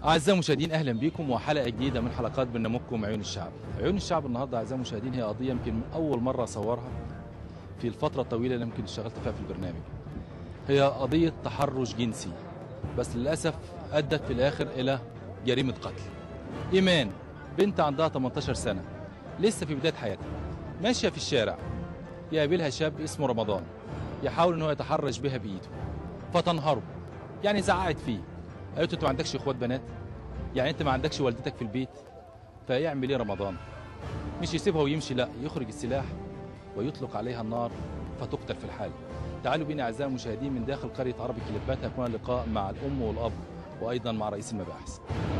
أعزائي المشاهدين أهلا بكم وحلقة جديدة من حلقات برنامجكم عيون الشعب. عيون الشعب النهارده أعزائي المشاهدين هي قضية يمكن من أول مرة أصورها في الفترة الطويلة اللي يمكن اشتغلت فيها في البرنامج. هي قضية تحرش جنسي بس للأسف أدت في الآخر إلى جريمة قتل. إيمان بنت عندها 18 سنة لسه في بداية حياتها ماشية في الشارع يقابلها شاب اسمه رمضان يحاول إن هو يتحرش بها بإيده فتنهره يعني زعقت فيه قالت له انت ما عندكش اخوات بنات يعني انت ما عندكش والدتك في البيت فيعمل ايه رمضان مش يسيبها ويمشي لا يخرج السلاح ويطلق عليها النار فتقتل في الحال تعالوا بينا اعزائي المشاهدين من داخل قريه عربي كليبات هيكون اللقاء مع الام والاب وايضا مع رئيس المباحث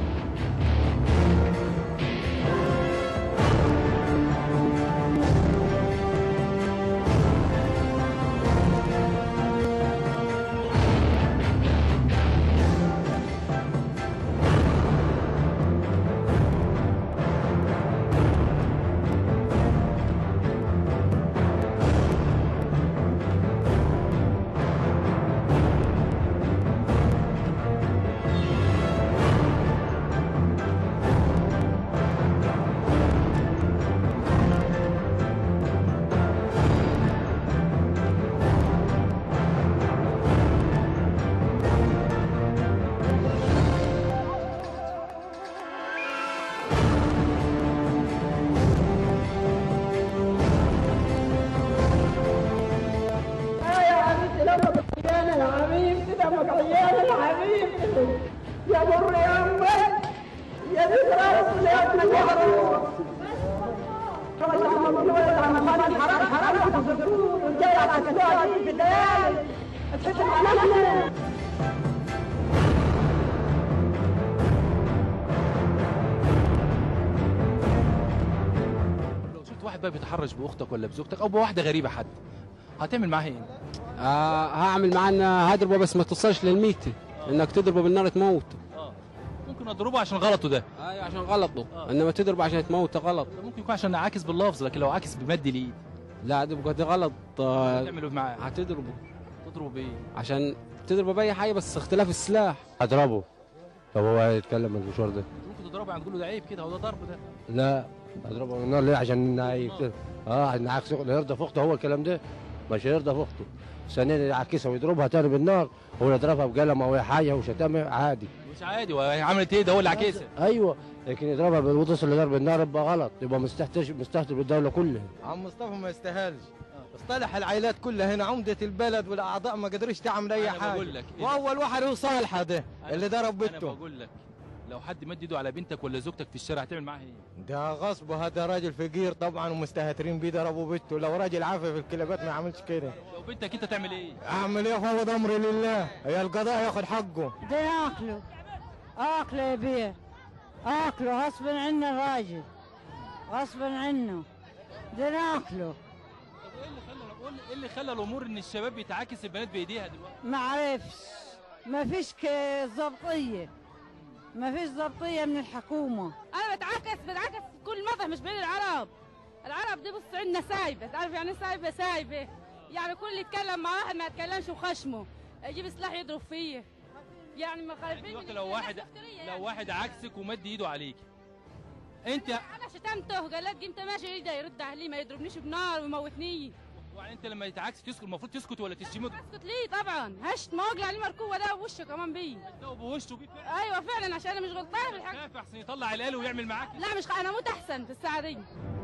يا حبيبتي لما عيان يا حبيبتي لما عيان يا حبيبتي يا مر يا امي يا ذكرى رسول يا ابن الحرام حرام حرام جاي على الاسبوع دي بدال تحسب علينا لو شفت واحد بقى بيتحرش باختك ولا بزوجتك او بواحده غريبه حد هتعمل معاها ايه آه هعمل معاه ان هضربه بس ما توصلش للميتة انك تضربه بالنار تموته اه ممكن اضربه عشان غلطه ده ايوه عشان غلطه آه. انما تضربه عشان تموته غلط ده ممكن يكون عشان عاكس باللفظ لكن لو عاكس بمد الايد لا ده بجد غلط آه هتعمل ايه معاه هتضربه تضربه بايه عشان تضربه باي حاجه بس اختلاف السلاح اضربه طب هو هيتكلم المشوار ده ممكن تضربه يعني تقول له ده عيب كده هو ده ضرب ده لا اضربه بالنار ليه عشان يكتر اه عشان عكس يرضى في اخته هو الكلام ده مش هيرضى في اخته ثانيا يعكسها ويضربها تاني بالنار هو يضربها بقلم او حاجه وشتامه عادي مش عادي وهي عملت ايه ده هو اللي عكسها ايوه لكن يضربها وتصل لضرب النار يبقى غلط يبقى مستهتر مستهتر بالدوله كلها عم مصطفى ما يستاهلش اصطلح العائلات كلها هنا عمدة البلد والاعضاء ما قدروش تعمل اي أنا حاجه بقول لك. واول واحد هو صالحه ده أنا- اللي ضرب انا بنته بقول لك لو حد مد ايده على بنتك ولا زوجتك في الشارع هتعمل معاها ايه ده غصب هذا راجل فقير طبعا ومستهترين بيه ضربوا بنته لو راجل عافي في الكلابات ما يعملش كده لو بنتك انت تعمل ايه اعمل ايه فوض امري لله هي القضاء ياخذ حقه ده اكله اكله يا بيه اكله غصبا عنه الراجل غصبا عنه ده ناكله طب ايه اللي خلى قول ايه اللي خلى الامور ان الشباب بيتعاكس البنات بايديها دلوقتي ما عرفش ما فيش ك- ضبطيه ما فيش ضبطيه من الحكومه انا بتعاكس بتعاكس في كل مطرح مش بين العرب العرب دي بص عندنا سايبه تعرف يعني ايه سايبه سايبه يعني كل اللي يتكلم مع واحد ما يتكلمش وخشمه يجيب سلاح يضرب فيه يعني ما خالفين دلوقتي لو واحد لو واحد عكسك ومد ايده عليك انت انا شتمته قال لك انت ماشي ايه ده يرد عليه ما يضربنيش بنار ويموتني يعني انت لما يتعكس تسكت المفروض تسكت ولا تشتمه اسكت ليه طبعا هشت ما اقلع عليه مركوبه ده وشه كمان بيه ده بوشه بيه فعلا ايوه فعلا عشان انا مش غلطان في الحاجه خاف احسن يطلع العيال ويعمل معاك لا مش انا اموت احسن في الساعه دي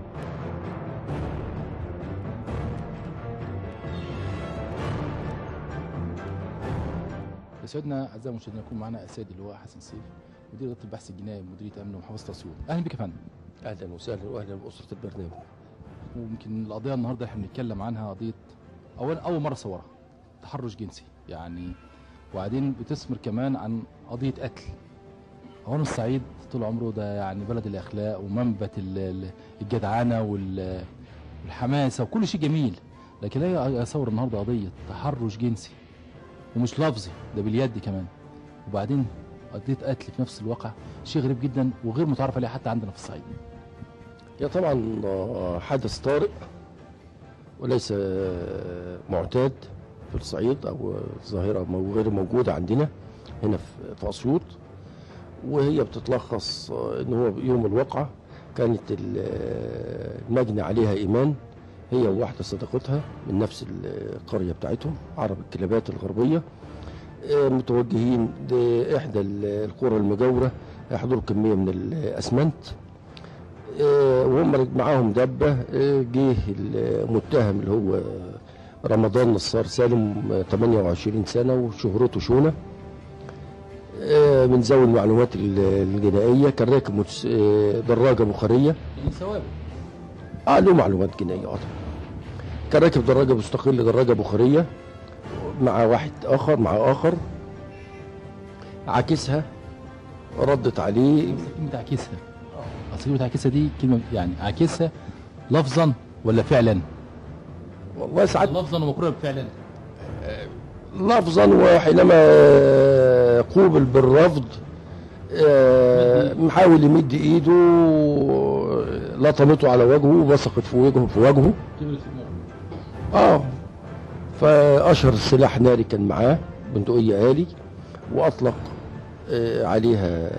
يسعدنا اعزائي المشاهدين يكون معنا السيد اللواء حسن سيف مدير اداره البحث الجنائي مديريه امن ومحافظه اسيوط اهلا بك يا فندم اهلا وسهلا واهلا باسره البرنامج ويمكن القضيه النهارده احنا بنتكلم عنها قضيه اول اول مره صورها تحرش جنسي يعني وبعدين بتثمر كمان عن قضيه قتل هون الصعيد طول عمره ده يعني بلد الاخلاق ومنبت ال- ال- الجدعنه وال- والحماسه وكل شيء جميل لكن لا اصور النهارده قضيه تحرش جنسي ومش لفظي ده باليد كمان وبعدين قضيه قتل في نفس الواقع شيء غريب جدا وغير متعرف عليه حتى عندنا في الصعيد هي طبعا آه، حدث طارئ وليس آه، معتاد في الصعيد او ظاهره مو- غير موجوده عندنا هنا في في اسيوط وهي بتتلخص آه، ان هو يوم الواقعه كانت ال- آه، المجني عليها ايمان هي وواحده صديقتها من نفس القريه بتاعتهم عرب الكلابات الغربيه آه، متوجهين لاحدى ال- القرى المجاوره يحضروا كميه من الاسمنت آه، وهم معاهم دبه آه، جه المتهم اللي هو رمضان نصار سالم آه، 28 سنه وشهرته شونه آه، من ذوي المعلومات ال- الجنائيه كان راكب متس- آه، دراجه بخاريه ثوابت اه له معلومات جنائيه اه طبعاً. كان راكب دراجه مستقله دراجه بخاريه مع واحد اخر مع اخر عاكسها ردت عليه كلمة عاكسها اصل كلمة عاكسها دي كلمة يعني عاكسها لفظا ولا فعلا؟ والله ساعات لفظا ومقرونة بفعلا لفظا وحينما قوبل بالرفض آه، محاول يمد ايده لطمته على وجهه وبصقت في وجهه في وجهه اه فاشهر سلاح ناري كان معاه بندقية آلي واطلق آه، عليها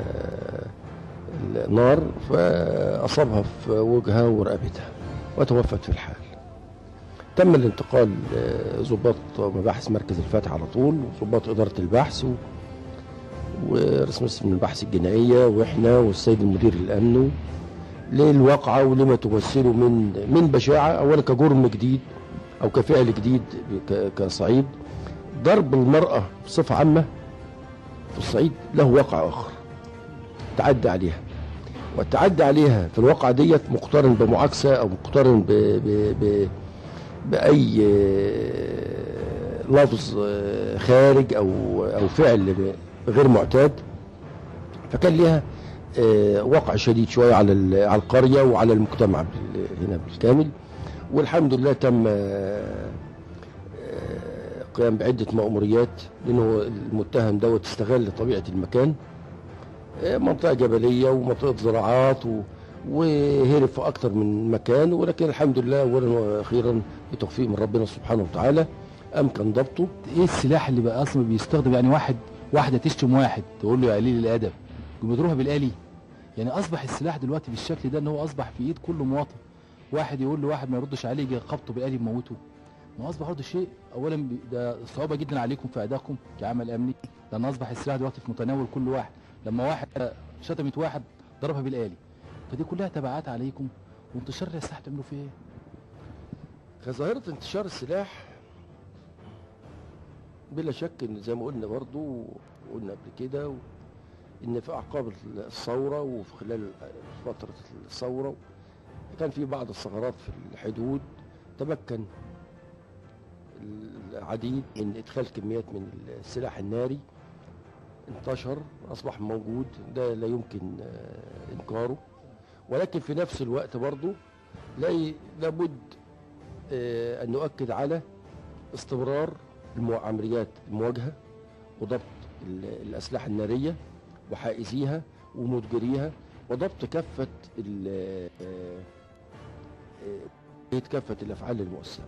النار فاصابها في وجهها ورقبتها وتوفت في الحال تم الانتقال آه، ضباط مباحث مركز الفتح على طول وضباط إدارة البحث و... ورسم اسم البحث الجنائية وإحنا والسيد المدير الأمن للواقعة ولما تمثله من من بشاعة أولا كجرم جديد أو كفعل جديد ك... كصعيد ضرب المرأة بصفة عامة في الصعيد له واقع آخر تعدى عليها والتعدي عليها في الواقعة ديت مقترن بمعاكسة أو مقترن ب... ب... ب... باي آه، لفظ آه، خارج او او فعل غير معتاد فكان ليها آه، وقع شديد شويه على ال- على القريه وعلى المجتمع بال- هنا بالكامل والحمد لله تم آه، آه، قيام بعده مأموريات لانه المتهم دوت استغل طبيعه المكان آه، منطقه جبليه ومنطقه زراعات و وهرب في اكتر من مكان ولكن الحمد لله اولا واخيرا بتوفيق من ربنا سبحانه وتعالى امكن ضبطه ايه السلاح اللي بقى اصلا بيستخدم يعني واحد واحده تشتم واحد تقول له يا قليل الادب يقوم يضربها بالآلي يعني اصبح السلاح دلوقتي بالشكل ده ان هو اصبح في ايد كل مواطن واحد يقول له واحد ما يردش عليه يجي خبطه بالآلي يموته ما اصبح برضه شيء اولا بي- ده صعوبه جدا عليكم في ادائكم كعمل امني لان اصبح السلاح دلوقتي في متناول كل واحد لما واحد شتمت واحد ضربها بالآلي فدي كلها تبعات عليكم وانتشار السلاح تعملوا فيه ايه؟ كظاهره انتشار السلاح بلا شك ان زي ما قلنا برضو قلنا قبل كده و- ان في اعقاب الثوره وفي خلال فتره الثوره كان في بعض الثغرات في الحدود تمكن العديد من ادخال كميات من السلاح الناري انتشر اصبح موجود ده لا يمكن آه، انكاره ولكن في نفس الوقت برضو لا- لابد آه، ان نؤكد على استمرار المو- عمليات المواجهه وضبط ال- الاسلحه الناريه وحائزيها ومتجريها وضبط كافه ال- آه، آه، كافه الافعال المؤثره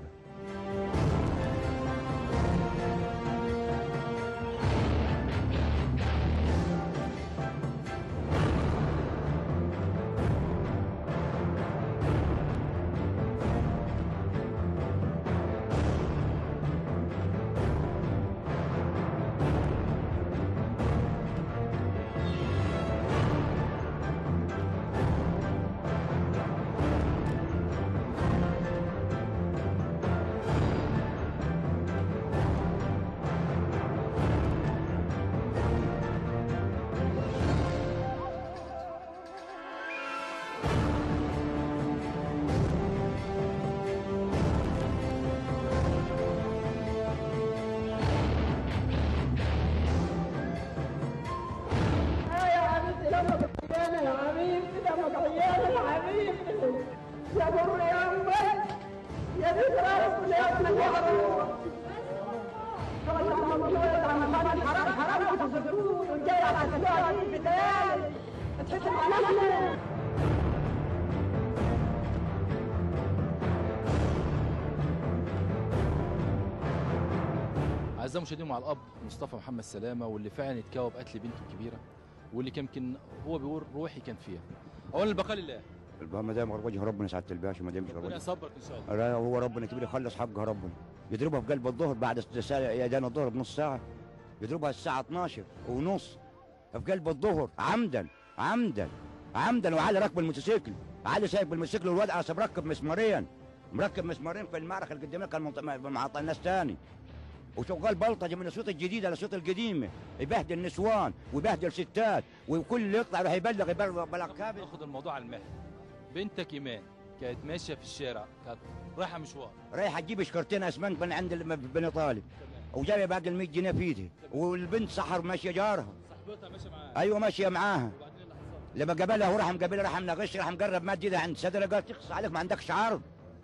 يا حبيبتي دمك عيانة يا حبيبتي دمك عيانة يا حبيبتي يا بر يا أمي يا بنت راسك يا ابنك يا حرام حرام حرام تزكون وجاي على الأسبوع دي بدال تحكم علينا اعزائي المشاهدين مع الاب مصطفى محمد سلامه واللي فعلا اتكوى بقتل بنته الكبيره واللي كان يمكن هو بيقول روحي كان فيها اولا البقاء لله ما دام وجه ربنا سعاده الباشا ما دام ربنا وجه يصبرك ان شاء الله لا هو ربنا كبير يخلص حقها ربنا يضربها في قلب الظهر بعد ساعة اذان الظهر بنص ساعه يضربها الساعه 12 ونص في قلب الظهر عمدا عمدا عمدا وعلي راكب الموتوسيكل علي سايق بالموتوسيكل والواد عصب مركب مسمارين مركب مسمارين في المعركه اللي قدامنا كان منط- مع ناس تاني وشغال بلطجه من الصوت الجديد على الصوت القديم يبهدل نسوان ويبهدل ستات وكل اللي يطلع يروح يبلغ يبلغ بلغ كابل ناخد الموضوع على المهل بنتك ايمان كانت ماشيه في الشارع كانت رايحه مشوار رايحه تجيب شكرتين اسمنت من عند الم- بني طالب وجايه باقي ال 100 جنيه في ايدها والبنت سحر ماشيه جارها صاحبتها ماشيه معاها ايوه ماشيه معاها وبعدين اللي حصل لما قابلها هو راح مقابلها راح مناقش راح مقرب مد ايدها عند صدرها قال تخص عليك ما عندكش عرض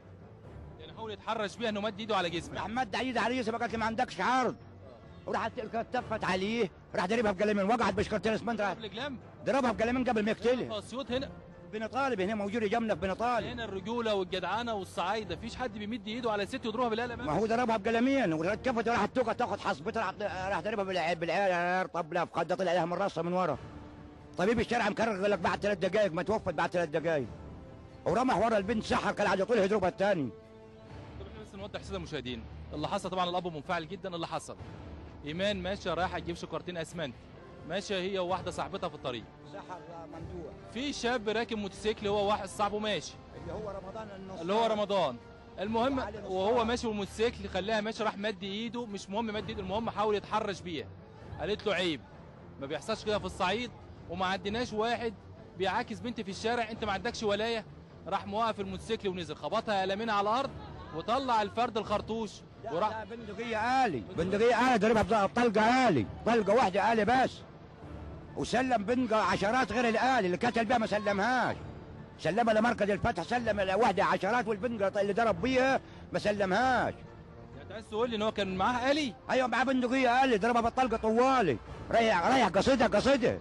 يعني حاول يتحرش بيها انه مد ايده على جسمه راح مد ايدها على يسرا قالت لي ما عندكش عرض وراحت تفت عليه راح ضربها بقلمين وقعت بشكرتين اسمنت راح الجلام ضربها بقلمين قبل ما يقتلها اسيوط هنا بني طالب هنا موجوده جنبنا في بني طالب هنا الرجوله والجدعانه والصعايده مفيش حد بيمد ايده على ست يضربها بالقلم ما هو ضربها بقلمين وكفت وراحت توقع تاخذ حصبتها راح راح ضربها بالع- بالعيار طب لا فقد طلع عليها من راسها من ورا طبيب الشارع مكرر قال لك بعد ثلاث دقائق ما توفت بعد ثلاث دقائق ورمح ورا البنت سحر كان على طول يضربها الثاني طب احنا بس نوضح للساده المشاهدين اللي حصل طبعا الاب منفعل جدا اللي حصل ايمان ماشيه رايحه تجيب شكارتين اسمنت ماشيه هي وواحده صاحبتها في الطريق سحر ممدوح في شاب راكب موتوسيكل هو واحد صاحبه ماشي اللي هو رمضان النص اللي هو رمضان المهم وعلي نصار. وهو ماشي بالموتوسيكل خلاها ماشي راح مد ايده مش مهم مد ايده المهم حاول يتحرش بيها قالت له عيب ما بيحصلش كده في الصعيد وما عندناش واحد بيعاكس بنت في الشارع انت ما عندكش ولايه راح موقف الموتوسيكل ونزل خبطها قلمين على الارض وطلع الفرد الخرطوش وراح لا بندقية آلي بندقية آلي ضربها بطلقة آلي طلقة واحدة آلي بس وسلم بنقة عشرات غير الآلي اللي قتل بها ما سلمهاش سلمها لمركز الفتح سلم واحدة عشرات والبنقة اللي ضرب بيها ما سلمهاش يعني عايز تقول لي ان هو كان معاه آلي ايوه مع بندقية آلي ضربها بالطلقة طوالي رايح رايح قصيدة قصيدة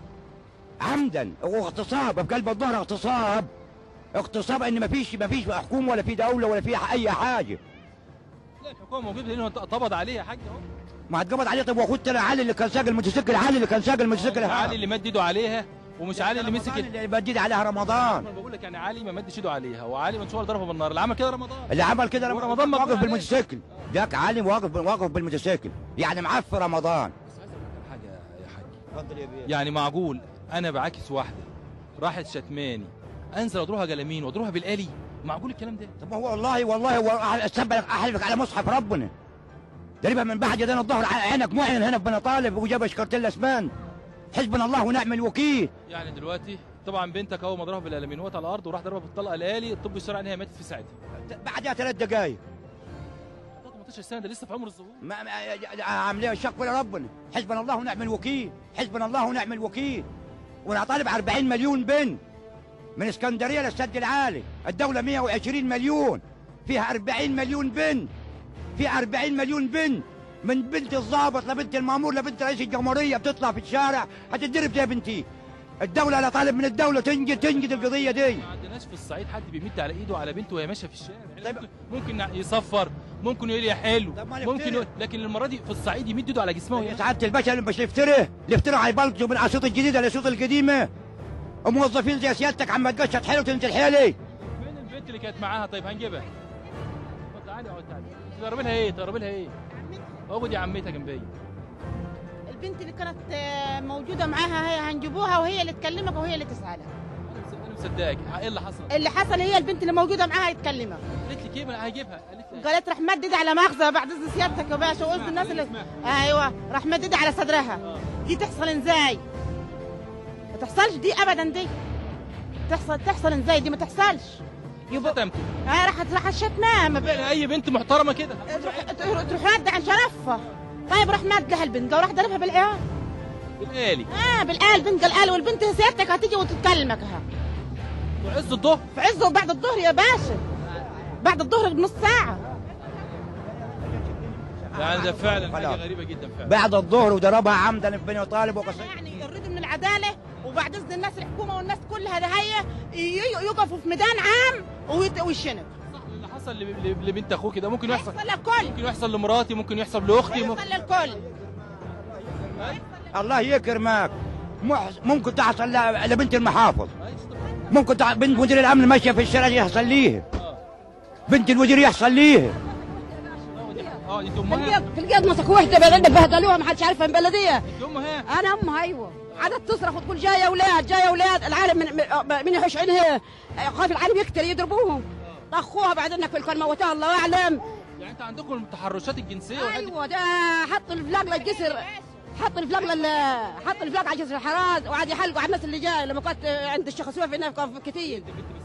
عمدا واغتصاب في قلب الظهر اغتصاب اغتصاب ان ما فيش ما فيش حكومة ولا في دولة ولا في اي حاجة لا الحكومه موجوده لانه اتقبض عليه يا حاج اهو ما اتقبض عليه طب واخوه طلع علي اللي كان ساق الموتوسيكل علي اللي كان ساق الموتوسيكل علي اللي مد ايده عليها ومش علي اللي مسك ال- اللي بديد عليها رمضان انا بقول لك يعني علي ما مدش ايده عليها وعلي من شويه ضربه بالنار اللي عمل كده رمضان اللي عمل كده ورمضان رمضان مقبول واقف عليه. بالموتوسيكل جاك علي واقف واقف بالموتوسيكل يعني معاه في رمضان بس عايز اقول لك حاجه يا حاج اتفضل يا بيه يعني معقول انا بعاكس واحده راحت شتماني انزل اضربها جلامين واضربها بالالي معقول الكلام ده طب ما هو والله والله هو استبلك احلفك على مصحف ربنا تقريبا من بعد يدين الظهر عينك معين هنا في بني طالب وجاب شكرتين اسمان حسبنا الله ونعم الوكيل يعني دلوقتي طبعا بنتك اول ما ضربها بالقلمين وقعت على الارض وراح ضربها بالطلقه الالي الطب الشرعي ان هي ماتت في ساعتها بعدها ثلاث دقائق ده 18 سنه ده لسه في عمر الظهور ما ما- عاملين الشق لربنا حسبنا الله ونعم الوكيل حسبنا الله ونعم الوكيل وانا طالب 40 مليون بنت من اسكندريه للسد العالي الدوله 120 مليون فيها 40 مليون بنت فيها 40 مليون بنت من بنت الضابط لبنت المامور لبنت رئيس الجمهوريه بتطلع في الشارع هتتضرب زي بنتي الدوله لا طالب من الدوله تنجد تنجد القضيه دي ما عندناش في الصعيد حد بيمد على ايده على بنته وهي ماشيه في الشارع يعني طيب. ممكن ممكن يصفر ممكن يقول يا حلو طب ما ممكن نفترق. يقول لكن المره دي في الصعيد يمد ايده على جسمه يا وهي سعاده الباشا اللي مش يفتره اللي يفتروا على البلد من الاسيوط الجديده للاسيوط القديمه موظفين زي سيادتك عم تقشط حيل وتنزل حيلي فين البنت اللي كانت معاها طيب هنجيبها طب تعالي اقعد تعالي تقربي لها ايه تقربي لها ايه اقعد يا عمتها جنبي البنت اللي كانت آه، موجوده معاها هي هنجيبوها وهي اللي تكلمك وهي اللي تسالك انا مص- انا مصدقك ايه اللي حصل اللي حصل هي البنت اللي موجوده معاها يتكلمك قالت لك ايه ما انا هجيبها قالت لي قالت راح مدد على مؤاخذه بعد اذن سيادتك يا باشا وقصد الناس اللي ايوه راح مدد على صدرها دي تحصل ازاي ما تحصلش دي ابدا دي تحصل تحصل ازاي دي ما تحصلش يبقى شتمته آه راح راح شتمها ما ب- اي بنت محترمه كده تروح تروح- تروح رد عن شرفها طيب راح مد لها البنت وراح ضربها بالعيال بالالي اه بالآل بنت الآل والبنت سيادتك هتيجي وتتكلمك ها وعز الظهر في عزه بعد الظهر يا باشا بعد الظهر بنص ساعة يعني ده فعلا حاجه خلاص. غريبه جدا فعلا بعد الظهر وضربها عمدا في بني طالب وقصير يعني نريد من العدالة وبعد إذن الناس الحكومة والناس كلها ده هي ي- يقفوا في ميدان عام ويت- ويشنق اللي حصل ل- ل- لبنت اخوك ده ممكن يحصل يحصل للكل ممكن يحصل لمراتي ممكن يحصل لاختي ممكن يحصل للكل الله يكرمك محس- ممكن تحصل ل- لبنت المحافظ ممكن تع... بنت مدير الامن ماشيه في الشارع يحصل ليه بنت المدير يحصل ليه اه انت في امها القياد في القياد مسكوا وحده بعدين بهدلوها ما حدش عارفها من البلديه انت امها انا امها ايوه عادت تصرخ وتقول جايه اولاد جايه اولاد العالم من من- من يحوش عينها خاف العالم يقتل يضربوهم طخوها بعدين في كان موتوها الله اعلم يعني انت عندكم التحرشات الجنسيه والحاجات دي. ايوه ده حط الفلاق للجسر حط الفلاق لل حط الفلاق على جسر الحراز وقعد يحلقوا على الناس اللي جايه لما كانت عند الشيخ سويف هنا كان في كتيل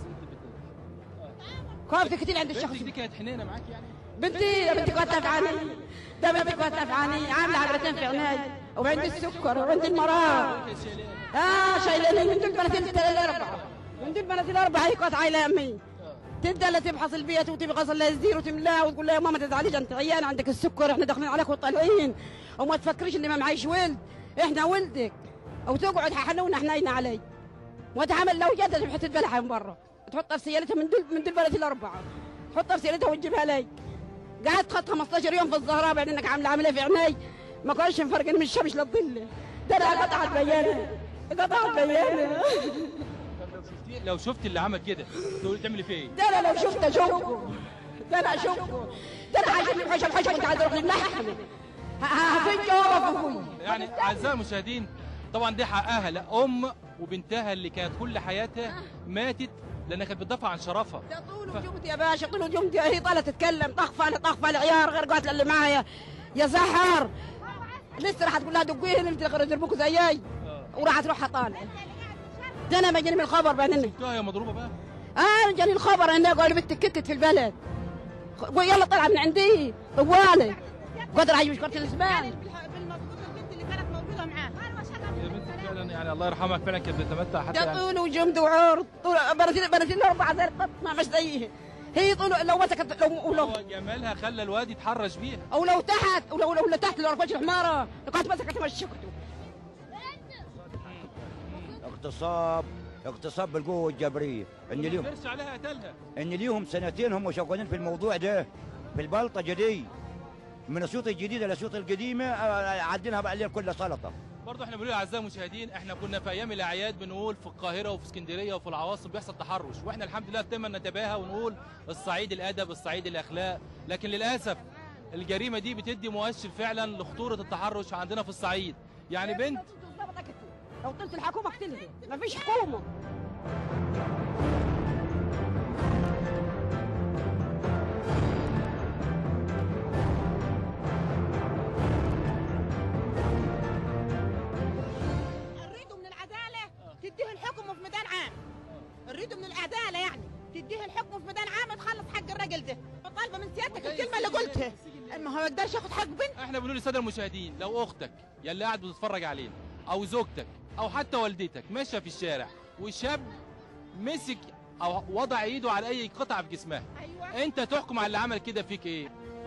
كان في كتيل عند الشيخ بنتك دي كانت حنينه معاك يعني بنتي يا بنتي كانت تفعاني ده بنتي كانت تفعاني عامله عبرتين في عيني وعندي السكر وعندي المرار اه شايلاني من دول بناتين الاربعه من دول بناتين الاربعه هي كانت عايله امي تبدا تفحص البيت وتبغى غسل لها الزير وتملاها وتقول لها يا ماما تزعليش انت عيان عندك السكر احنا داخلين عليك وطالعين وما تفكريش اني ما معيش ولد احنا ولدك او تقعد حنونه حنينه علي وتعمل لو جدت بحته بلحه من برا تحطها في سيارتها من دول من دول بلد الاربعه تحطها في سيارتها وتجيبها لي قعدت خد 15 يوم في الزهراء بعدين انك عامله عمليه في عيني ما كانش مفرقني من الشمس للظل ده انا قطعت بيانه قطعت بيانه لو شفت اللي عمل كده تقول تعملي فيه ايه؟ ده انا لو شفته اشوفه ده انا اشوفه ده انا عايز بحوشه بحوشه كنت عايز اروح للمحكمه هفك يابا ابوي يعني اعزائي المشاهدين طبعا دي حقها لا ام وبنتها اللي كانت كل حياتها ماتت لانها كانت بتدافع عن شرفها ده طول وجمدي يا باشا طول وجمدي هي طالت تتكلم طخفه انا طخفه العيار غير قالت اللي معايا يا زهر لسه راح تقول لها دقيه هنا انت غير يضربوك زيي وراح تروح طالع ده انا ما جاني من الخبر بعدين شفتوها هي مضروبه بقى اه جاني الخبر انها قالوا بنتك كتت في البلد قول يلا طلع من عندي طوالي قدر عايش كرة الاسبان البنت اللي كانت موجوده معاه يا بنتك فعلا يعني الله يرحمها فعلا كانت بتتمتع حتى ده يعني طول وجمد وعرض طول بناتين بناتين الاربعه زي القط ما مش زيه هي طول لو مسكت لو لو هو جمالها خلى الواد يتحرش بيها او لو تحت او لو لو تحت لو رفعت الحماره لو كانت مسكت مشكته اغتصاب اغتصاب بالقوه الجبريه ان ليهم قدرش عليها قتلها ان ليهم سنتين هم شغالين في الموضوع ده في البلطجه دي من الشوط الجديده للشوط القديمه آه، عدينها بقى الليل كله سلطه برضه احنا بنقول اعزائي المشاهدين احنا كنا في ايام الاعياد بنقول في القاهره وفي اسكندريه وفي العواصم بيحصل تحرش واحنا الحمد لله دايما نتباهى ونقول الصعيد الادب الصعيد الاخلاق لكن للاسف الجريمه دي بتدي مؤشر فعلا لخطوره التحرش عندنا في الصعيد يعني بنت لو قلت الحكومه اقتلها ما فيش حكومه نريده من العداله تديه الحكم في ميدان عام نريده من العداله يعني تديه الحكم في ميدان عام تخلص حق الراجل ده طالبه من سيادتك الكلمه اللي قلتها ما هو ما يقدرش ياخد حق بنت احنا بنقول للساده المشاهدين لو اختك يا اللي قاعد بتتفرج علينا او زوجتك او حتى والدتك ماشيه في الشارع وشاب مسك او وضع ايده على اي قطعه في جسمها ايوه انت تحكم على اللي عمل كده فيك ايه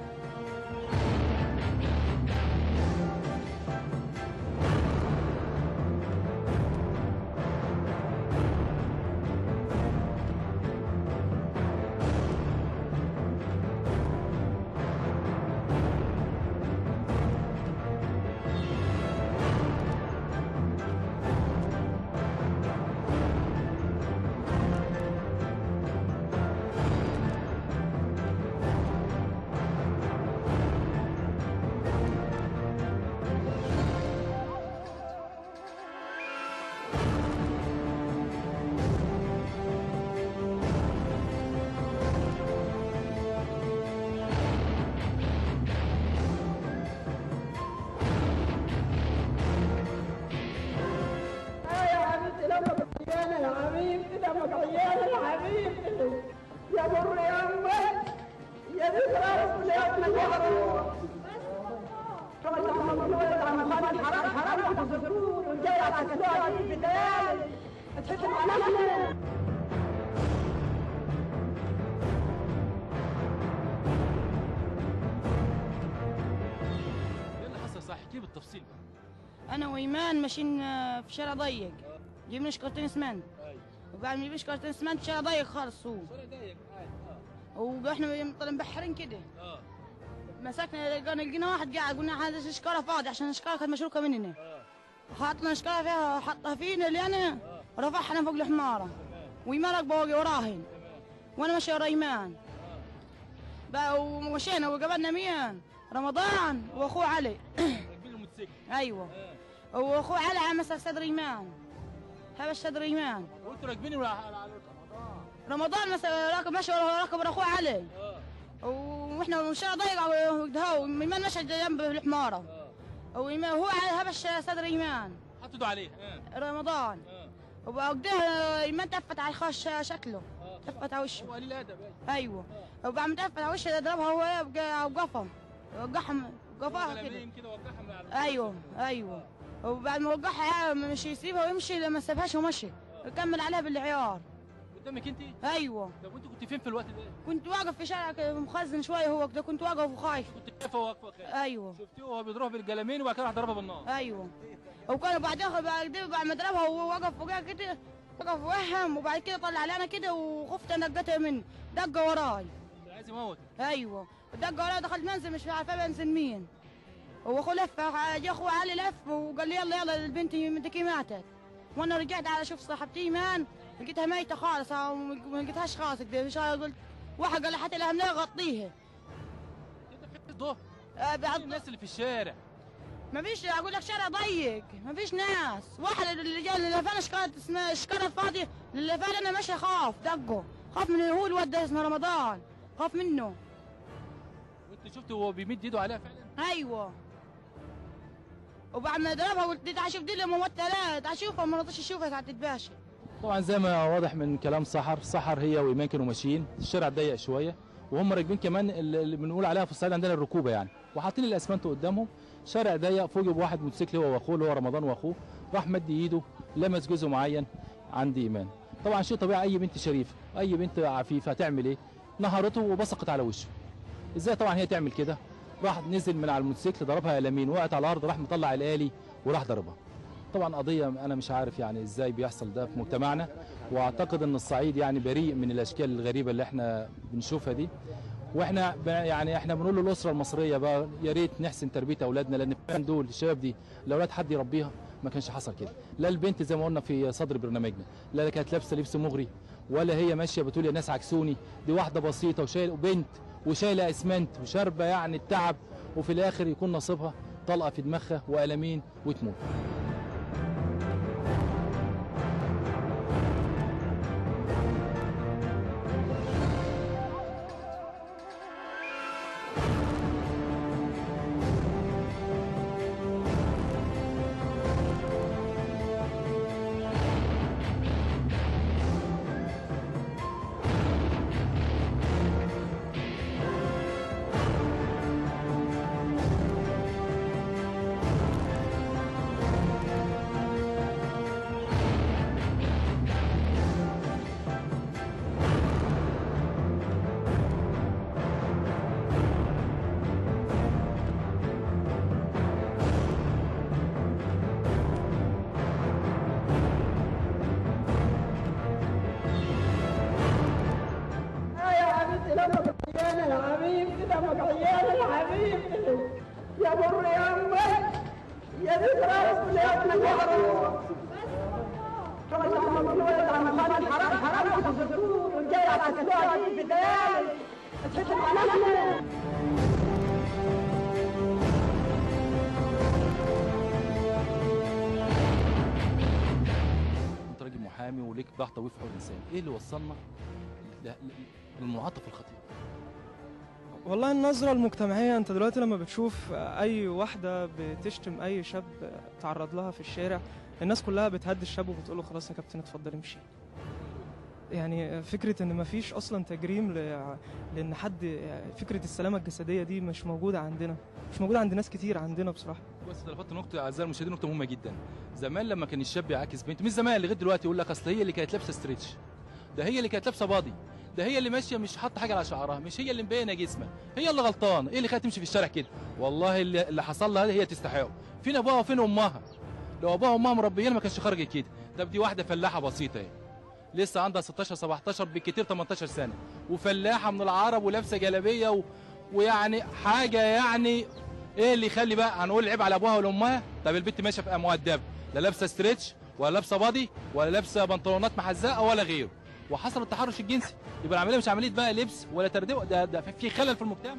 يا حبيبتي دمك عيانة يا حبيبتي دمك عيانة يا حبيبتي يا بر يا أمك يا ذكرى رسول يا ابن الحرام حرام حرام تفكرون والجاي على السؤال في الليالي تحكم علينا ايه اللي حصل صح احكي لي بالتفصيل بقى انا وايمان ماشيين آه، في شارع ضيق جبنا شكارتين اسمنت وبعد ما نجيب شكارتين اسمنت شارع ضيق خالص هو واحنا طالعين مبحرين كده اه مسكنا لقينا لقينا واحد قاعد قلنا هذا شكاره فاضي عشان الشكاره كانت مشروكه مننا حاطنا اشكالها فيها حطها فينا اللي انا رفعنا فوق الحماره ويمالك بوقي وراهن وانا ماشي ورا ايمان بقى ومشينا وقابلنا مين رمضان واخوه علي ايوه واخوه علي على مسك صدر ايمان هبش صدر ايمان وانتوا راكبين ولا رمضان مثلا راكب ماشي ورا راكب ورا اخوه علي واحنا والشارع ضيق وقتها وايمان ماشي جنب الحماره وإيمان هو على هبش صدر ايمان حطوا ايده عليه آه. رمضان آه. وبعدها ايمان تفت على الخش شكله تفت على وشه هو قليل ادب ايوه وبعد ما تفت على وشه ضربها هو بقى- وقفها وقعها وقفها كده كلامين كده وقعها من على ايوه ايوه وبعد ما وقعها مش يسيبها ويمشي لما سابهاش ومشي كمل عليها بالعيار قدامك انت ايوه طب وانت كنت فين في الوقت ده كنت واقف في شارع كده مخزن شويه هو كده كنت واقف وخايف كنت خايفه واقفه خايفه ايوه شفتيه وهو بيضربها بالجلامين وبعد كده راح ضربها بالنار ايوه وكان بعدها بعد كده بعد ما ضربها وهو وقف فوقها كده وقف وهم وبعد كده طلع علي انا كده وخفت انا دقتها منه دقه وراي عايز يموت ايوه دقه وراي دخلت منزل مش عارفه بنزل مين واخوه لف جه اخوه علي لف وقال لي يلا يلا البنت بنتك ماتت وانا رجعت على اشوف صاحبتي ايمان لقيتها ميته خالص ما لقيتهاش خالص كده مش عارف قلت واحد قال لي حتى لها منها غطيها الظهر آه، بعد الناس اللي في الشارع ما فيش اقول لك شارع ضيق ما فيش ناس واحد اللي جاي اللي لفانا شكارة اسمها شكارة فاضية اللي لفانا انا ماشي خاف دقه خاف من هو الواد ده اسمه رمضان خاف منه وانت شفت وهو بيمد ايده عليها فعلا ايوه وبعد ما ضربها قلت تعال شوف دي اللي موتلات تعال شوفها ما رضيتش اشوفها ساعة تتباشر طبعا زي ما واضح من كلام سحر سحر هي وايمان كانوا ماشيين الشارع ضيق شويه وهم راكبين كمان اللي اللي بنقول عليها في الصعيد عندنا الركوبه يعني وحاطين الاسمنت قدامهم شارع ضيق فوجئ بواحد موتوسيكل هو واخوه اللي هو رمضان واخوه راح مد ايده لمس جزء معين عند ايمان طبعا شيء طبيعي اي بنت شريفه اي بنت عفيفه هتعمل ايه نهرته وبصقت على وشه ازاي طبعا هي تعمل كده راح نزل من على الموتوسيكل ضربها يمين وقعت على الارض راح مطلع الالي وراح ضربها طبعا قضيه انا مش عارف يعني ازاي بيحصل ده في مجتمعنا واعتقد ان الصعيد يعني بريء من الاشكال الغريبه اللي احنا بنشوفها دي واحنا ب- يعني احنا بنقول للاسره المصريه بقى يا ريت نحسن تربيه اولادنا لان فعلا دول الشباب دي الاولاد حد يربيها ما كانش حصل كده لا البنت زي ما قلنا في صدر برنامجنا لا كانت لابسه لبس مغري ولا هي ماشيه بتقول يا ناس عكسوني دي واحده بسيطه وشايل وبنت وشايله اسمنت وشاربه يعني التعب وفي الاخر يكون نصيبها طلقه في دماغها والمين وتموت آه يا حبيبتي دمك عيان يا حبيبتي دمك عيان يا حبيبتي يا بر يا امي يا ذكرى رسول يا ابن الحرام خلاص يا عم الله يا عم خالد حرام حرام تخزقون والجاي على السؤال في الدال تحسب علينا انت راجل محامي وليك باع طويل في حقوق الانسان ايه اللي وصلنا ل- ل- للمنعطف الخطير والله النظرة المجتمعية انت دلوقتي لما بتشوف اي واحدة بتشتم اي شاب تعرض لها في الشارع الناس كلها بتهدي الشاب وبتقول له خلاص يا كابتن اتفضل امشي يعني فكرة ان مفيش اصلا تجريم ل... لان حد فكرة السلامة الجسدية دي مش موجودة عندنا مش موجودة عند ناس كتير عندنا بصراحة بس ده لفت نقطة أعزائي المشاهدين نقطة مهمة جدا. زمان لما كان الشاب يعاكس بنت مش زمان لغاية دلوقتي يقول لك أصل هي اللي كانت لابسة ستريتش. ده هي اللي كانت لابسة باضي. ده هي اللي ماشية مش حاطة حاجة على شعرها، مش هي اللي مبينة جسمها، هي اللي غلطانة، إيه اللي خليها تمشي في الشارع كده؟ والله اللي, اللي حصل لها هي تستحقه. فين أبوها وفين أمها؟ لو أبوها وأمها مربيين ما كانش خرجت كده. ده دي واحدة فلاحة بسيطة اهي. لسه عندها 16 17 بالكتير 18 سنة وفلاحة من العرب ولابسة جلابية و... ويعني حاجة يعني ايه اللي يخلي بقى هنقول العيب على ابوها ولا امها طب البنت ماشيه في مؤدبه لا لابسه ستريتش ولا لابسه بادي ولا لابسه بنطلونات محزقه ولا غيره وحصل التحرش الجنسي يبقى العمليه مش عمليه بقى لبس ولا ترديه ده, ده في خلل في المجتمع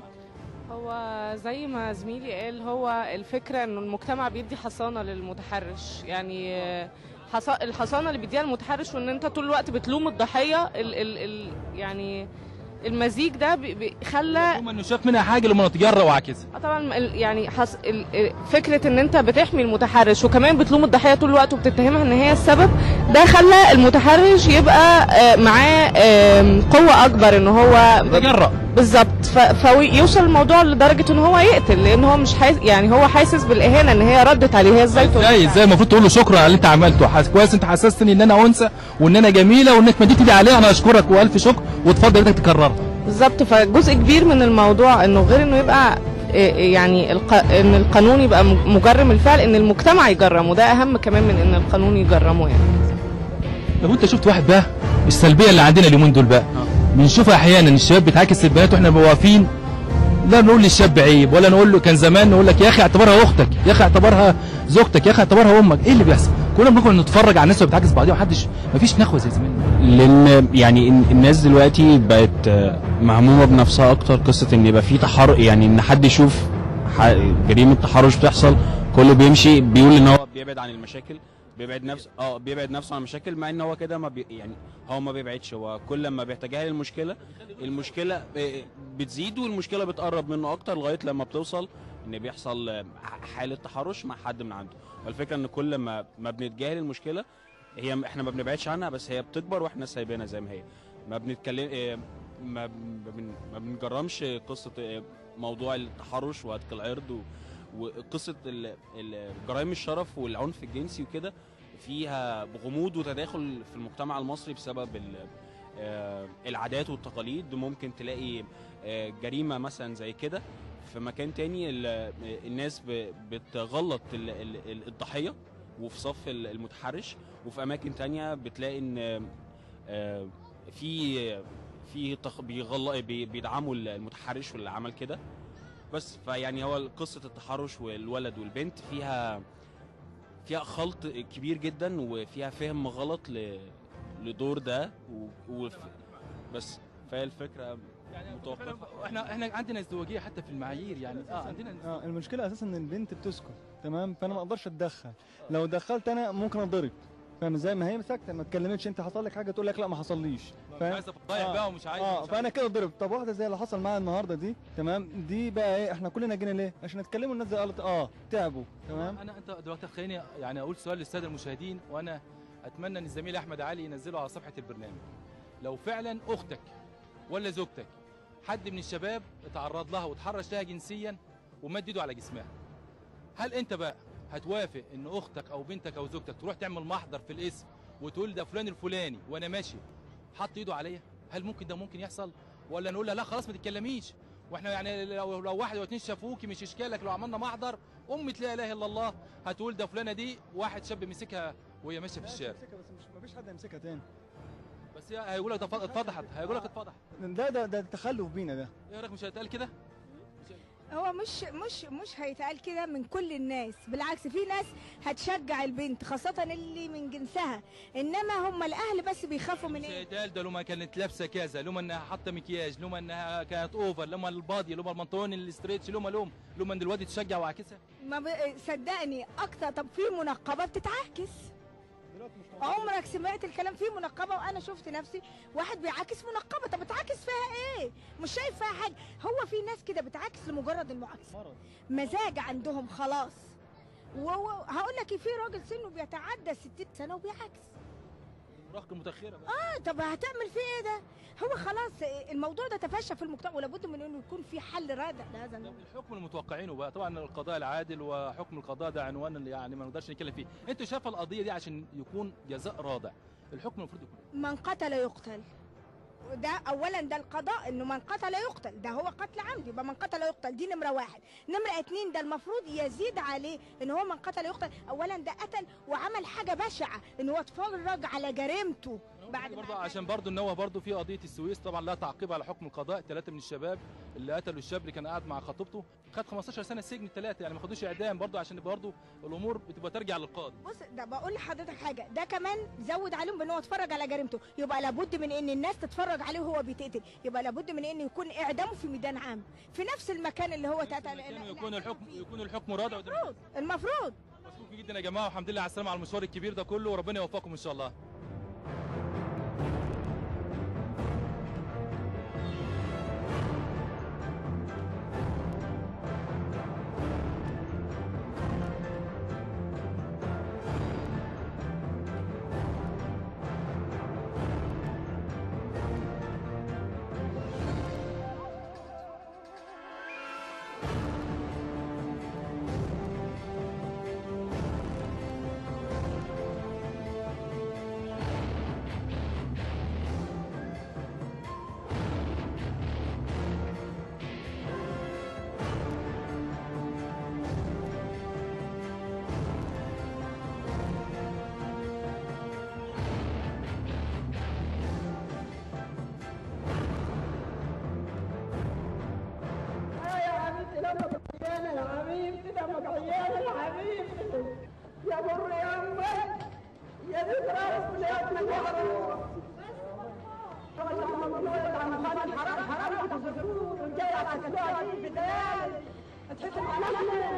هو زي ما زميلي قال هو الفكرة انه المجتمع بيدي حصانة للمتحرش يعني آه، حص- الحصانة اللي بيديها المتحرش وان انت طول الوقت بتلوم الضحية ال ال ال يعني المزيج ده بي- بي- خلى انه شاف منها حاجه لما نتجرأ وعكسها آه طبعا ال- يعني حص... ال... ال- فكره ان انت بتحمي المتحرش وكمان بتلوم الضحيه طول الوقت وبتتهمها ان هي السبب ده خلى المتحرش يبقى آه، معاه آم، قوه اكبر ان هو يتجرأ بالظبط ف... فيوصل الموضوع لدرجه ان هو يقتل لان هو مش حاس... يعني هو حاسس بالاهانه ان هي ردت عليه هي ازاي تقول ازاي ازاي المفروض تقول له شكرا على اللي انت عملته حاسس كويس انت حسستني ان انا انثى وان انا جميله وانك مديت ايدي عليها انا اشكرك والف شكر واتفضل انك تكررها بالظبط فجزء كبير من الموضوع انه غير انه يبقى إيه يعني الق... ان القانون يبقى م- مجرم الفعل ان المجتمع يجرمه ده اهم كمان من ان القانون يجرمه يعني لو انت شفت واحد بقى السلبيه اللي عندنا اليومين دول بقى بنشوفها احيانا الشباب بتعاكس البنات واحنا واقفين لا نقول للشاب عيب ولا نقول له كان زمان نقول لك يا اخي اعتبرها اختك يا اخي اعتبرها زوجتك يا اخي اعتبرها امك ايه اللي بيحصل كلنا بنقعد نتفرج على الناس وهي بتعاكس بعضيها ومحدش مفيش نخوه زي زمان لان يعني إن- الناس دلوقتي بقت آه، مهمومه بنفسها اكتر قصه ان يبقى في تحر يعني ان حد يشوف ح- جريمه تحرش بتحصل كله بيمشي بيقول ان هو بيبعد عن المشاكل بيبعد نفسه اه بيبعد نفسه عن المشاكل مع ان هو كده ما بي يعني هو ما بيبعدش هو كل ما بيتجاهل المشكله المشكله آه، بتزيد والمشكله بتقرب منه اكتر لغايه لما بتوصل ان بيحصل آه، حاله تحرش مع حد من عنده والفكره ان كل ما ما بنتجاهل المشكله هي احنا ما بنبعدش عنها بس هي بتكبر واحنا سايبينها زي ما هي ما بنتكلم إيه، ما بن- ما بنجرمش قصه إيه، موضوع التحرش وهتك العرض و- وقصه ال- ال- جرائم الشرف والعنف الجنسي وكده فيها غموض وتداخل في المجتمع المصري بسبب ال- آه، العادات والتقاليد ممكن تلاقي آه، جريمه مثلا زي كده في مكان تاني ال- الناس ب- بتغلط ال- ال- ال- الضحيه وفي صف ال- المتحرش وفي اماكن تانية بتلاقي ان آه، في في تخ- بيغل... بي- بيدعموا المتحرش واللي عمل كده بس فيعني هو قصه التحرش والولد والبنت فيها فيها خلط كبير جدا وفيها فهم غلط ل... لدور ده و... و... بس فهي الفكره متوقفه احنا احنا عندنا ازدواجيه حتى في المعايير يعني اه عندنا اه المشكله اساسا ان البنت بتسكت تمام فانا ما اقدرش اتدخل لو دخلت انا ممكن اتضرب فاهم ازاي ما هي ساكته ما اتكلمتش انت حصل لك حاجه تقول لك لا ما حصليش فاهم عايزة تضايق بقى ومش عايز- اه مش فانا كده ضربت طب واحده زي اللي حصل معايا النهارده دي تمام دي بقى ايه احنا كلنا جينا ليه عشان نتكلموا الناس دي قالت اه تعبوا تمام انا انت دلوقتي خليني يعني اقول سؤال للساده المشاهدين وانا اتمنى ان الزميل احمد علي ينزله على صفحه البرنامج لو فعلا اختك ولا زوجتك حد من الشباب اتعرض لها وتحرش لها جنسيا ومد ايده على جسمها هل انت بقى هتوافق ان اختك او بنتك او زوجتك تروح تعمل محضر في الاسم وتقول ده فلان الفلاني وانا ماشي حط ايده عليا هل ممكن ده ممكن يحصل ولا نقول لها لا خلاص ما تتكلميش واحنا يعني لو لو واحد واتنين شافوكي مش اشكالك لو عملنا محضر امة لا اله الا الله هتقول ده فلانه دي واحد شاب مسكها وهي ماشيه في الشارع بس مش مفيش حد يمسكها تاني بس هي هيقول لك ده فض- اتفضحت هيقول لك اتفضحت ده ده ده تخلف بينا ده ايه رايك مش هيتقال كده هو مش مش مش هيتقال كده من كل الناس بالعكس في ناس هتشجع البنت خاصة اللي من جنسها انما هم الاهل بس بيخافوا من مش ايه هيتقال ده لما كانت لابسه كذا لما انها حاطه مكياج لما انها كانت اوفر لما البادي لما البنطلون الاستريتش لما لهم لما ان الواد تشجع وعاكسها ما ب... صدقني اكتر طب في منقبة بتتعاكس عمرك سمعت الكلام في منقبة وانا شفت نفسي واحد بيعاكس منقبة طب بتعاكس فيها ايه مش شايف فيها حاجة هو في ناس كده بتعاكس لمجرد المعاكسة مزاج عندهم خلاص وهقول لك في راجل سنه بيتعدى 60 سنة وبيعاكس المراهقه المتاخره بقى اه طب هتعمل فيه ايه ده هو خلاص الموضوع ده تفشى في المجتمع ولابد من انه يكون في حل رادع لهذا الموضوع الحكم المتوقعينه بقى طبعا القضاء العادل وحكم القضاء ده عنوان اللي يعني ما نقدرش نتكلم فيه انت شايف القضيه دي عشان يكون جزاء رادع الحكم المفروض يكون من قتل يقتل ده اولا ده القضاء انه من قتل يقتل ده هو قتل عمد يبقى من قتل يقتل دي نمره واحد نمره اتنين ده المفروض يزيد عليه ان هو من قتل يقتل اولا ده قتل وعمل حاجه بشعه ان هو اتفرج على جريمته بعد ما برضه عشان برضه ان هو برضه في قضيه السويس طبعا لا تعقيب على حكم القضاء ثلاثه من الشباب اللي قتلوا الشاب اللي كان قاعد مع خطيبته خد 15 سنه سجن الثلاثه يعني ما خدوش اعدام برضه عشان برضه الامور بتبقى ترجع للقاضي بص ده بقول لحضرتك حاجه ده كمان زود عليهم بان هو اتفرج على جريمته يبقى لابد من ان الناس تتفرج عليه وهو بيتقتل يبقى لابد من ان يكون اعدامه في ميدان عام في نفس المكان اللي هو اتقتل يكون الحكم يكون الحكم رادع المفروض المفروض مشكور جدا يا جماعه والحمد لله على السلامه على المشوار الكبير ده كله وربنا يوفقكم ان شاء الله آه يا حبيبتي دمك عيانة يا حبيبتي دمك عيانة يا حبيبتي يا بر يا أمي يا ذكرى رسولياتنا يا حرام حرام حرام تخسروه والجاي على السلوى دي بدال تحسوا علينا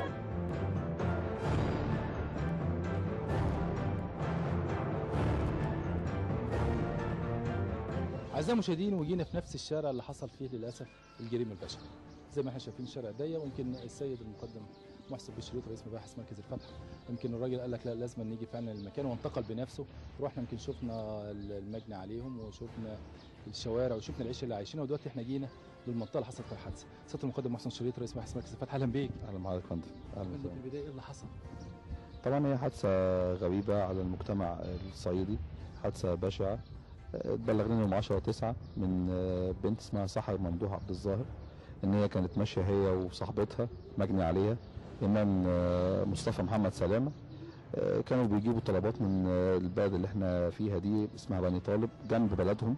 اعزائي المشاهدين وجينا في نفس الشارع اللي حصل فيه للاسف الجريمه البشعه زي ما احنا شايفين الشارع ده ويمكن السيد المقدم محسن بشريط رئيس مباحث مركز الفتح يمكن الراجل قال لك لا لازم نيجي فعلا المكان وانتقل بنفسه رحنا يمكن شفنا المجني عليهم وشفنا الشوارع وشفنا العيشه اللي عايشينها ودلوقتي احنا جينا للمنطقه اللي حصلت فيها الحادثه سياده المقدم محسن شريط رئيس مباحث مركز الفتح اهلا بيك اهلا بحضرتك يا فندم اهلا من وسهلا البدايه ايه اللي حصل طبعا هي حادثه غريبه على المجتمع الصعيدي حادثه بشعه اتبلغنا يوم 10 9 من بنت اسمها سحر ممدوح عبد الظاهر ان هي كانت ماشيه هي وصاحبتها مجني عليها ايمان مصطفى محمد سلامه كانوا بيجيبوا طلبات من البلد اللي احنا فيها دي اسمها بني طالب جنب بلدهم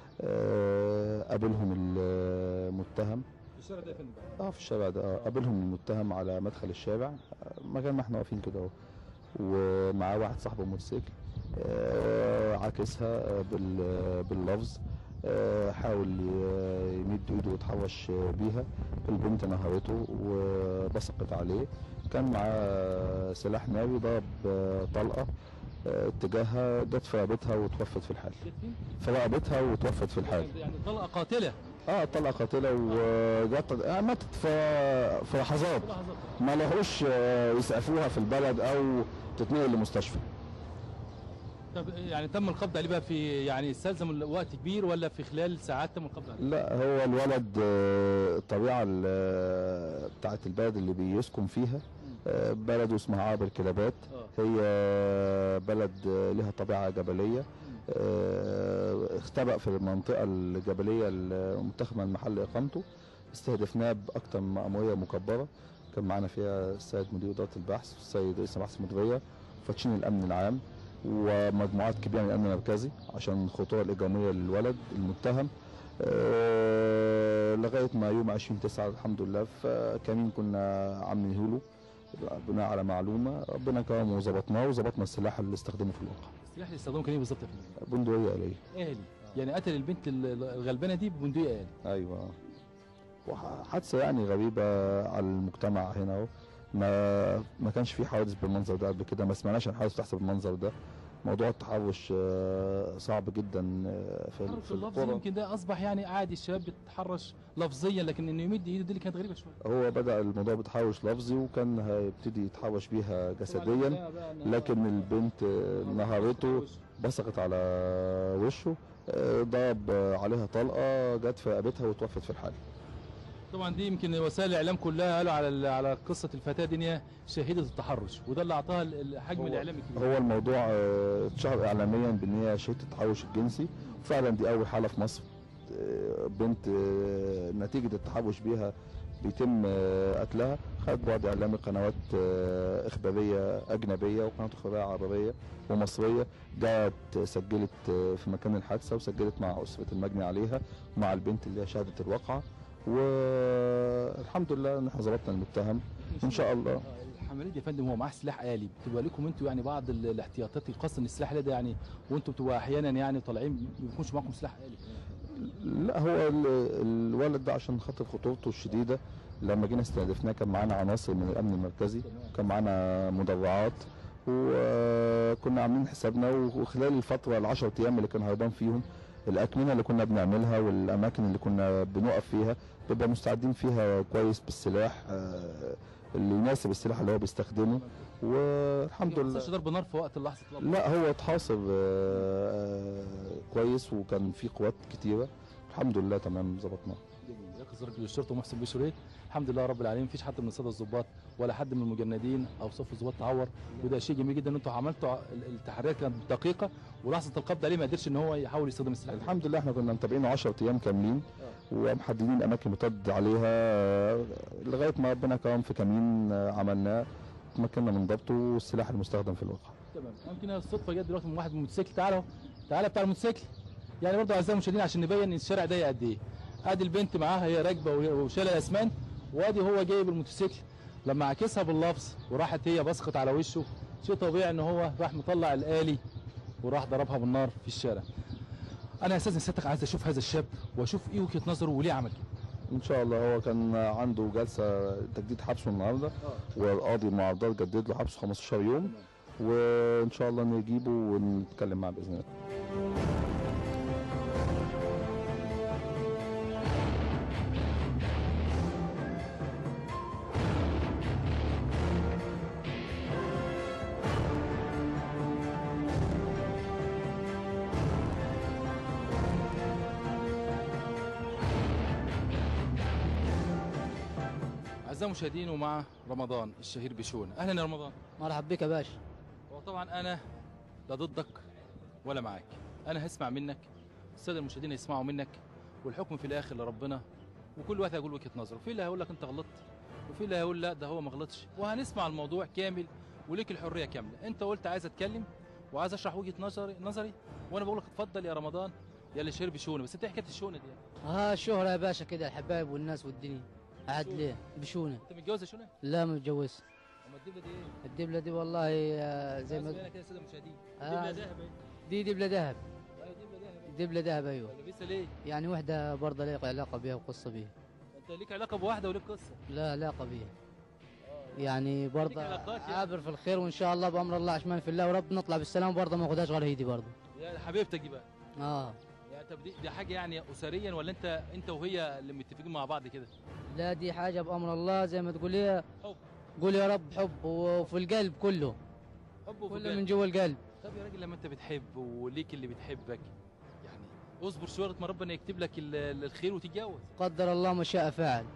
قابلهم المتهم الشارع ده يا فندم بقى اه في الشارع ده اه قابلهم المتهم على مدخل الشارع آه، مكان ما احنا واقفين كده اهو ومعاه واحد صاحبه موتوسيكل آه، عاكسها آه، بال- باللفظ آه، حاول ي- يمد ايده ويتحرش بيها البنت نهرته وبصقت عليه كان معاه سلاح ناري ضرب آه، طلقه آه، اتجاهها جت في رقبتها وتوفت في الحال في رقبتها وتوفت في الحال يعني طلقه قاتله اه طلقه قاتله وجت آه ماتت في في لحظات ما لهوش آه، يسعفوها في البلد او تتنقل لمستشفى طب يعني تم القبض عليه بقى في يعني استلزم وقت كبير ولا في خلال ساعات تم القبض عليه؟ لا هو الولد آه، الطبيعه ال- بتاعت البلد اللي بيسكن فيها آه، بلده اسمها عابر كلابات هي بلد آه، لها طبيعه جبليه آه، اختبأ في المنطقه الجبليه المتخمه المحل اقامته استهدفناه باكثر من مأموريه مكبره كان معانا فيها السيد مدير اداره البحث والسيد رئيس البحث المديريه وفتشين الامن العام ومجموعات كبيره من الامن المركزي عشان الخطوره الاجراميه للولد المتهم آه، لغايه ما يوم 20 9 الحمد لله فكمين كنا عاملينه له بناء على معلومه ربنا كرمه وظبطناه وظبطنا السلاح اللي استخدمه في الواقع السلاح اللي استخدمه كان ايه بالظبط يا فندم؟ بندقيه آلية آلي يعني قتل البنت ال- الغلبانه دي ببندقيه آلي ايوه وحادثه يعني غريبه على المجتمع هنا اهو ما ما كانش في حوادث بالمنظر ده قبل كده ما سمعناش عن حوادث بتحصل بالمنظر ده موضوع التحرش آه، صعب جدا آه، في تعرف في اللفظ القرى يمكن ده اصبح يعني عادي الشباب بيتحرش لفظيا لكن انه يمد ايده دي اللي كانت غريبه شويه هو بدأ الموضوع بتحرش لفظي وكان هيبتدي يتحرش بيها جسديا لكن البنت آه، نهرته بصقت على وشه آه، ضرب آه، عليها طلقة جت في رقبتها وتوفت في الحال طبعا دي يمكن وسائل الاعلام كلها قالوا على ال- على قصه الفتاه دي ان هي شهيده التحرش وده اللي اعطاها ال- الحجم هو- الاعلامي الكبير هو الموضوع آه، اتشهر اعلاميا بان هي شهيده التحرش الجنسي وفعلا دي اول حاله في مصر آه، بنت آه، نتيجه التحرش بيها بيتم آه، قتلها خد بعد اعلامي قنوات آه، اخباريه اجنبيه وقنوات اخباريه عربيه ومصريه جت سجلت آه، في مكان الحادثه وسجلت مع اسره المجني عليها ومع البنت اللي هي شهدت الواقعه والحمد لله ان احنا ظبطنا المتهم ان شاء الله الحمالات يا فندم هو معاه سلاح آلي بتبقى لكم انتوا يعني بعض ال- الاحتياطات الخاصه ان السلاح ده يعني وانتوا بتبقوا احيانا يعني طالعين ما بيكونش معاكم سلاح آلي لا هو ال- الولد ده عشان خاطر خطورته الشديده لما جينا استهدفناه كان معانا عناصر من الامن المركزي كان معانا مدرعات وكنا عاملين حسابنا وخلال الفتره العشر ايام اللي كان هربان فيهم الاكمنه اللي كنا بنعملها والاماكن اللي كنا بنقف فيها بيبقى مستعدين فيها كويس بالسلاح آه، اللي يناسب السلاح اللي هو بيستخدمه والحمد ما لله حصلش ضرب نار في وقت اللحظه القبض. لا هو اتحاصر آه، كويس وكان في قوات كتيره الحمد لله تمام ظبطناه يقظ رجل الشرطه محسن بيه شريط الحمد لله رب العالمين مفيش حد من الساده الضباط ولا حد من المجندين او صف الضباط تعور وده شيء جميل جدا ان انتوا عملتوا ع- ال- التحريات كانت دقيقه ولحظه القبض عليه ما قدرش ان هو يحاول يستخدم السلاح الحمد لله احنا كنا متابعينه 10 ايام كاملين ومحددين اماكن متد عليها آه، لغايه ما ربنا كرم في كمين آه، عملناه تمكنا من ضبطه والسلاح المستخدم في الواقع تمام ممكن هي الصدفه جت دلوقتي من واحد من الموتوسيكل تعالى اهو تعالى بتاع الموتوسيكل يعني برضه اعزائي المشاهدين عشان نبين ان الشارع ضيق قد ايه ادي البنت معاها هي راكبه وهي- وشايله الاسمان وادي هو جايب الموتوسيكل لما عكسها باللفظ وراحت هي بصقت على وشه شيء طبيعي ان هو راح مطلع الالي وراح ضربها بالنار في الشارع انا اساسا سيادتك عايز اشوف هذا الشاب واشوف ايه وجهه نظره وليه عمل كده ان شاء الله هو كان عنده جلسه تجديد حبسه النهارده والقاضي المعارضات جدد له حبسه 15 يوم وان شاء الله نجيبه ونتكلم معاه باذن الله اعزائي المشاهدين ومع رمضان الشهير بشون اهلا يا رمضان مرحب بك يا باشا وطبعا انا لا ضدك ولا معاك انا هسمع منك الساده المشاهدين يسمعوا منك والحكم في الاخر لربنا وكل واحد هيقول وجهه نظره في اللي هيقول لك انت غلطت وفي اللي هيقول لا ده هو ما غلطش وهنسمع الموضوع كامل وليك الحريه كامله انت قلت عايز اتكلم وعايز اشرح وجهه نظري نظري وانا بقول لك اتفضل يا رمضان يا اللي شرب شونه بس انت إيه حكايه الشونه دي ها الشهرة يا باشا كده الحبايب والناس والدنيا قاعد ليه بشونة انت متجوز يا شونه لا متجوز اما الدبله دي ايه الدبلة دي والله آه، زي عايز ما بالك كده يا ساده المشاهدين آه. دبله ذهب اهي. دي دبلة ذهب أيوة، دبله ذهب دبلة ذهب ايوه لابسها ليه يعني وحدة برضه ليها علاقة بيها وقصة بيها انت ليك علاقه بواحده وليك قصه لا علاقة بيها يعني برضه علاقات يعني. عابر في الخير وان شاء الله بامر الله عشمان في الله ورب نطلع بالسلام برضه ما اخدهاش غير هيدي برضه يا حبيبتك دي بقى اه يعني طب دي, دي حاجه يعني اسريا ولا انت انت وهي اللي متفقين مع بعض كده لا دي حاجة بأمر الله زي ما تقول ايه حب قول يا رب حب وفي القلب كله حب وفي كله القلب. من جوا القلب طب يا راجل لما انت بتحب وليك اللي بتحبك يعني اصبر شويه لغاية ما ربنا يكتب لك ال- ال- الخير وتتجوز قدر الله ما شاء فعل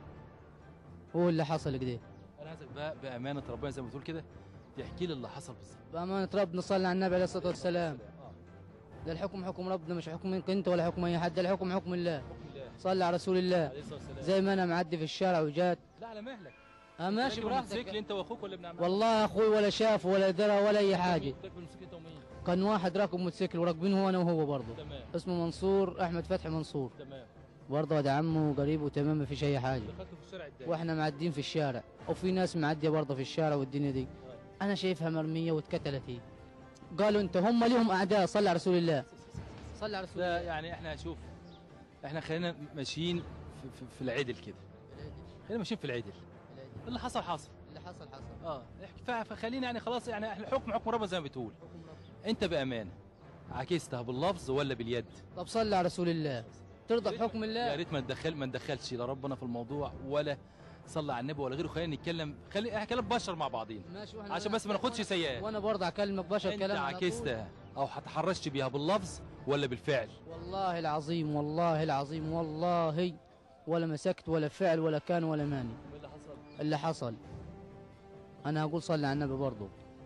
هو اللي حصل كده انا عايزك بقى بامانه ربنا زي ما بتقول كده تحكي لي اللي حصل بالظبط بأمانة ربنا صلى على النبي عليه الصلاة والسلام ده الحكم حكم ربنا مش حكمك انت ولا حكم اي حد ده الحكم حكم الله صلى على رسول الله عليه الصلاه والسلام زي ما انا معدي في الشارع وجات لا على مهلك اه ماشي راكب الموتوسيكل براحتك انت واخوك ولا ابن عمك والله اخوي ولا شاف ولا درى ولا اي حاجه راكب الموتوسيكل انت ومين كان واحد راكب موتوسيكل وراكبين هو انا وهو برضه تمام اسمه منصور احمد فتحي منصور تمام برضه ده عمه وقريب وتمام ما فيش اي حاجه دخلتوا في الشارع الدائري واحنا معدين في الشارع وفي ناس معديه برضه في الشارع والدنيا دي انا شايفها مرميه واتقتلت هي قالوا انت هم ليهم اعداء صلى على رسول الله صلى على رسول لا الله يعني احنا شوف احنا خلينا ماشيين في, في, في العدل كده خلينا ماشيين في العدل اللي حصل حصل اللي حصل حصل اه احكي ف- فخلينا يعني خلاص يعني احنا الحكم حكم ربنا زي ما بتقول انت بامانه عكستها باللفظ ولا باليد طب صلى على رسول الله ترضى بحكم يا الله ريت ما ندخل ما ندخلش لا ربنا في الموضوع ولا صلى على النبي ولا غيره خلينا نتكلم خلي احنا كلام بشر مع بعضين ماشي واحنا عشان بس ما ناخدش سيئات وانا برضه اكلمك بشر انت كلام على طول. عكستها او هتحرشت بيها باللفظ ولا بالفعل والله العظيم والله العظيم والله ولا مسكت ولا فعل ولا كان ولا ماني اللي حصل اللي حصل انا هقول صلي على النبي برضه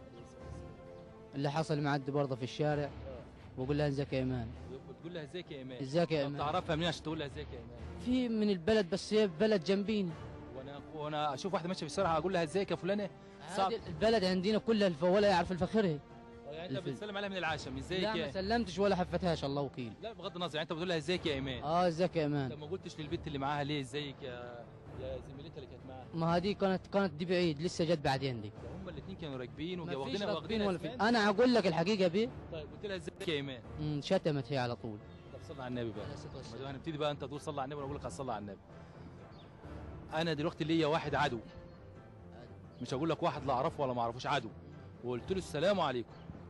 اللي حصل معدي برضه في الشارع بقول لها ازيك يا ايمان بتقول لها ازيك يا ايمان ازيك يا طب ايمان تعرفها منين عشان تقول لها ازيك يا ايمان في من البلد بس هي بلد جنبينا وانا وانا اشوف واحده ماشيه في الشارع اقول لها ازيك يا فلانه صعب هذه البلد عندنا كلها الفوله يعرف الفخرها يعني انت الفل. بتسلم عليها من العشم ازيك لا ما يا سلمتش ولا حفتهاش الله وكيل لا بغض النظر يعني انت بتقول لها ازيك يا ايمان اه ازيك يا امان طب ما قلتش للبنت اللي معاها ليه ازيك يا يا زميلتها اللي كانت معاها ما هذه كانت كانت دي بعيد لسه جت بعدين دي ده هم الاثنين كانوا راكبين ما وواخدين فيش راكبين واخدين ولا في أسنان. انا اقول لك الحقيقه بيه طيب قلت لها ازيك يا ايمان مم، شتمت هي على طول طب صلي على النبي بقى ما دام هنبتدي بقى انت تقول صلي على النبي وانا اقول لك صلي على النبي انا دلوقتي ليا واحد عدو مش هقول لك واحد لا اعرفه ولا ما اعرفوش عدو وقلت له السلام عليكم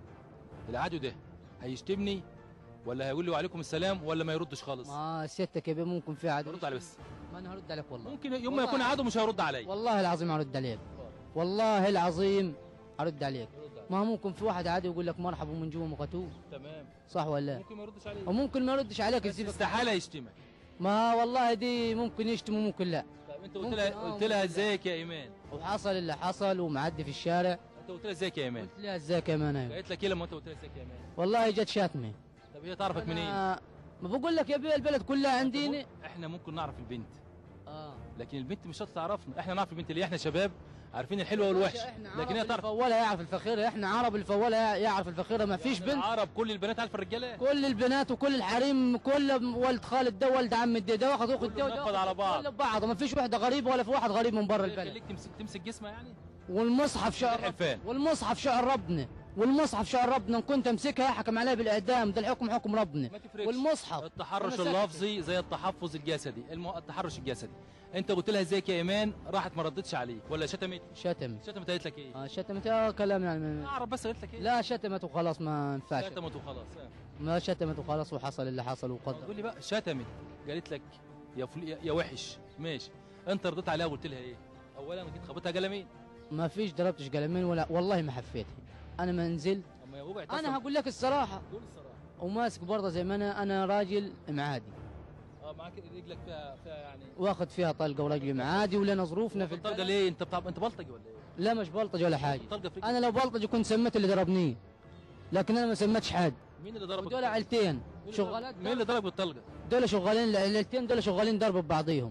العدو ده هيشتمني ولا هيقول لي وعليكم السلام ولا ما يردش خالص ما ستك يا بيه ممكن في عدو رد علي بس ما انا هرد عليك والله ممكن يوم ما والله يكون عدو مش هيرد علي والله العظيم هرد عليك والله العظيم هرد عليك ما هو ممكن في واحد عادي يقول لك مرحبا من جوا مقتول تمام صح ولا لا ممكن ما يردش عليك وممكن ما يردش عليك بس يسيبك استحاله يشتمك ما والله دي ممكن يشتم وممكن لا طيب انت قلت ممكن لها آه قلت لها وممكن لا. ازيك يا ايمان وحصل اللي حصل ومعدي في الشارع انت قلت لها ازيك يا ايمان قلت لها ازيك يا مان أيوة. قالت لك ايه لما انت قلت لها ازيك يا ايمان والله جت شاتمه طب هي تعرفك منين أنا ما بقول لك يا بيه البلد كلها عندنا احنا ممكن نعرف البنت اه لكن البنت مش شرط تعرفنا احنا نعرف البنت ليه احنا شباب عارفين الحلوه والوحش لكن هي تعرف الفوله يعرف الفخيره احنا عرب الفوله يعرف الفخيره ما فيش بنت العرب كل البنات عارفه الرجاله كل البنات وكل الحريم كل ولد خالد ده ولد عم ده ده واخد اخت ده وده منفض على بعض كل بعض ما فيش واحده غريبه ولا في واحد غريب من بره البلد خليك تمسك تمسك جسمها يعني والمصحف شعر الحلفان والمصحف شعر ربنا والمصحف شعر ربنا ان كنت امسكها يحكم عليها بالاعدام ده الحكم حكم ربنا ما تفرقش والمصحف التحرش أنا ساكت. اللفظي زي التحفظ الجسدي المو... التحرش الجسدي انت قلت لها ازيك يا ايمان راحت ما ردتش عليك ولا شتمت شتمت شتمت قالت لك ايه اه شتمت اه كلام يعني اعرف بس قالت لك ايه لا شتمت وخلاص ما ينفعش شتمت وخلاص آه. ما شتمت وخلاص وحصل اللي حصل وقدر قول لي بقى شتمت قالت لك يا فل... يا- يا وحش ماشي انت رديت عليها وقلت لها ايه اولا جيت خبطها قلمين ما فيش ضربتش قلمين ولا والله ما حفيتها انا ما نزلت اما يا بابا انا هقول لك الصراحه قول الصراحه وماسك برضه زي ما انا انا راجل معادي اه معاك رجلك فيها فيها يعني واخد فيها طلقه ورجلي معادي ولنا ظروفنا في الطلقه البلد ليه انت بتاع... انت بلطجي ولا ايه لا مش بلطج ولا حاجه طلقه في رجلك انا لو بلطج كنت سميت اللي ضربني لكن انا ما سميتش حد مين اللي ضربك دول عيلتين مين اللي شغالات ضرب- مين اللي ضرب بالطلقه دول شغالين العيلتين دول شغالين ضرب ببعضيهم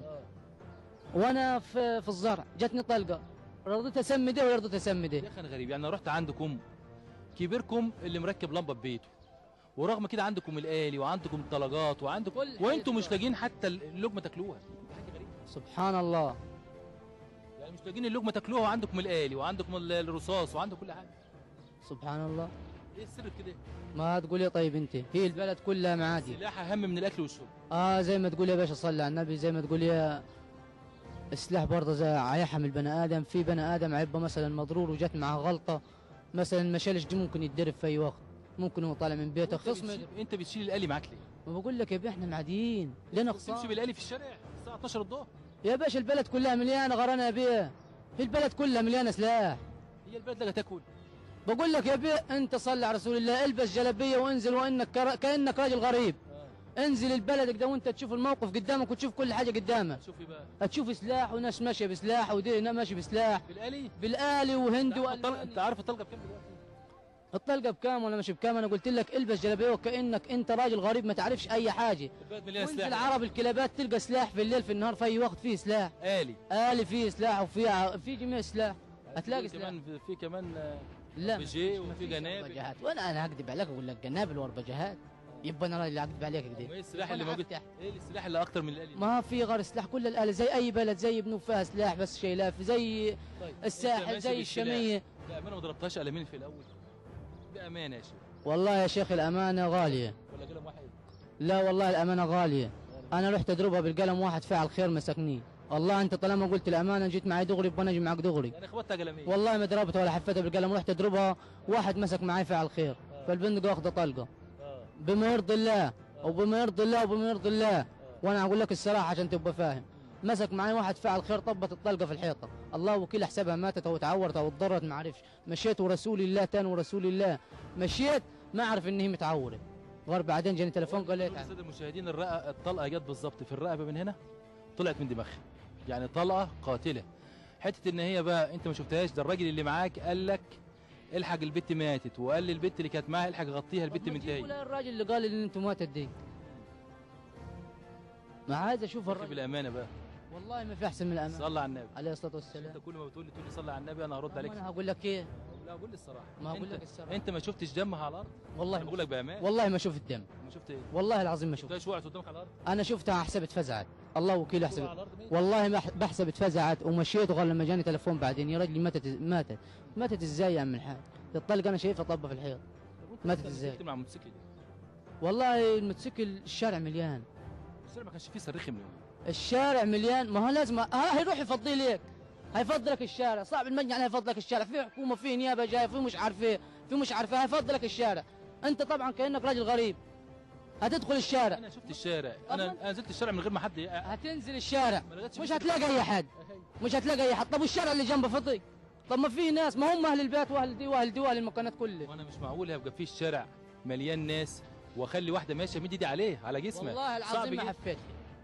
وانا في في الزرع جتني طلقه رضيت اسمي ده ورضيت اسمي ده يا اخي انا غريب يعني انا رحت عندكم كبيركم اللي مركب لمبه في بيته ورغم كده عندكم الالي وعندكم طلقات وعندكم وانتم مش لاقيين حتى اللقمه تاكلوها حاجه غريبه سبحان الله يعني مش لاقيين اللقمه تاكلوها وعندكم الالي وعندكم ال- الرصاص وعندكم كل حاجه سبحان الله ايه السر في كده ما تقول يا طيب انت هي البلد كلها معادي السلاح اهم من الاكل والشرب اه زي ما تقول يا باشا صلي على النبي زي ما تقول يا السلاح برضه زي هيحمل البني ادم في بني ادم عيبه مثلا مضرور وجت معاه غلطه مثلا المشالش دي ممكن يتضرب في اي وقت ممكن هو طالع من بيته انت خصم بتشيل, انت بتشيل الالي معاك ليه ما بقول لك يا بيه احنا معديين لنا تمشي خصام بالالي في الشارع الساعه 12 الظهر يا باشا البلد كلها مليانه غرانه يا بيه هي البلد كلها مليانه سلاح هي البلد لقى تاكل بقول لك يا بيه انت صلي على رسول الله البس جلبيه وانزل وانك كر... كانك راجل غريب انزل البلد كده وانت تشوف الموقف قدامك وتشوف كل حاجه قدامك شوفي بقى هتشوف سلاح وناس ماشيه بسلاح ودي هنا ماشي بسلاح بالالي بالالي وهندي لا، وألماني. الطلقة- انت عارف الطلقه بكام دلوقتي الطلقه بكام ولا مش بكام انا قلت لك البس جلابيه وكانك انت راجل غريب ما تعرفش اي حاجه البلد مليانه وانزل سلاح عرب الكلابات تلقى سلاح في الليل في النهار في اي وقت فيه سلاح الي الي فيه سلاح وفي ع- في جميع سلاح هتلاقي في سلاح كمان في- في كمان آه، لا بيجي ما وفي فيش جنابل أربجهات. وانا انا هكذب عليك اقول لك جنابل واربجهات يبقى انا اللي هكذب عليك كده ايه السلاح اللي وأنا موجود هفتح. ايه السلاح اللي اكتر من الالي ما في غير سلاح كل الآلة زي أي بلد زي بنوب فيها سلاح بس شيلاه زي طيب أنت الساحل ماشي زي بالسلاح. الشامية بامانه ما ضربتهاش قلمين في الاول بامانه يا شيخ والله يا شيخ الأمانة غالية ولا قلم واحد لا والله الأمانة غالية أنا رحت أضربها بالقلم واحد فعل خير مسكني والله أنت طالما قلت الأمانة جيت معي دغري يبقى أنا أجي معك دغري يعني خبطتها قلمين والله ما ضربتها ولا حفتها بالقلم رحت أضربها واحد مسك معي فعل خير فالبندق واخدة طلقة اه بما يرضي الله وبما يرضي الله وبما يرضي الله وانا اقول لك الصراحه عشان تبقى فاهم مسك معي واحد فعل خير طبت الطلقه في الحيطه الله وكيل حسبها ماتت او تعورت او اتضرت ما عرفش مشيت ورسول الله تاني ورسول الله مشيت ما اعرف ان هي متعوره غير بعدين جاني تليفون قال لي دول الساده المشاهدين الرقه الطلقه جت بالظبط في الرقبه من هنا طلعت من دماغها يعني طلقه قاتله حته ان هي بقى انت ما شفتهاش ده الراجل اللي معاك قال لك الحق البت ماتت وقال للبت اللي كانت معاها الحق غطيها البت منتهيه ولا الراجل اللي قال ان انتم ماتت دي ما عايز اشوف يا أخي الراجل بالامانه بقى والله ما في احسن من الامان صلى على النبي عليه الصلاه والسلام انت كل ما بتقول لي تقول لي صلي على النبي انا هرد عليك انا هقول لك ايه لا قول لي الصراحه ما هقول أنت- لك الصراحة. انت ما شفتش دمها على الارض والله انا بقول لك بامان والله ما شفت الدم ما شفت ايه والله العظيم ما شفت شفتها وقعت قدامك على الارض انا شفتها حسبت فزعت الله وكيل على احسب الأرض ميت. والله ما ح- بحسبت فزعت ومشيت وغير لما جاني تليفون بعدين يا رجلي ماتت ماتت ماتت ازاي يا عم الحاج الطلقه انا شايفها طبه في الحيط ماتت ازاي تكتب مع الموتوسيكل دي والله الموتوسيكل الشارع مليان بس ما كانش فيه صريخ من الشارع مليان ما هو لازم ها هيروح يفضي ليك هيفضي لك الشارع صعب المجني عليه يفضي لك الشارع في حكومه في نيابه جايه في مش عارف ايه في مش عارف ايه هيفضي لك الشارع انت طبعا كانك راجل غريب هتدخل الشارع انا شفت الشارع انا انا نزلت الشارع من غير ما حد ي- هتنزل الشارع ما لقيتش مش فيه هتلاقي اي حد مش هتلاقي اي حد طب والشارع اللي جنبه فضي طب ما في ناس ما هم اهل البيت واهل دي واهل دي واهل المكانات كلها وانا مش معقول يبقى في الشارع مليان ناس واخلي واحده ماشيه مد ايدي عليه على جسمه والله صعب العظيم ما جدا. حفيت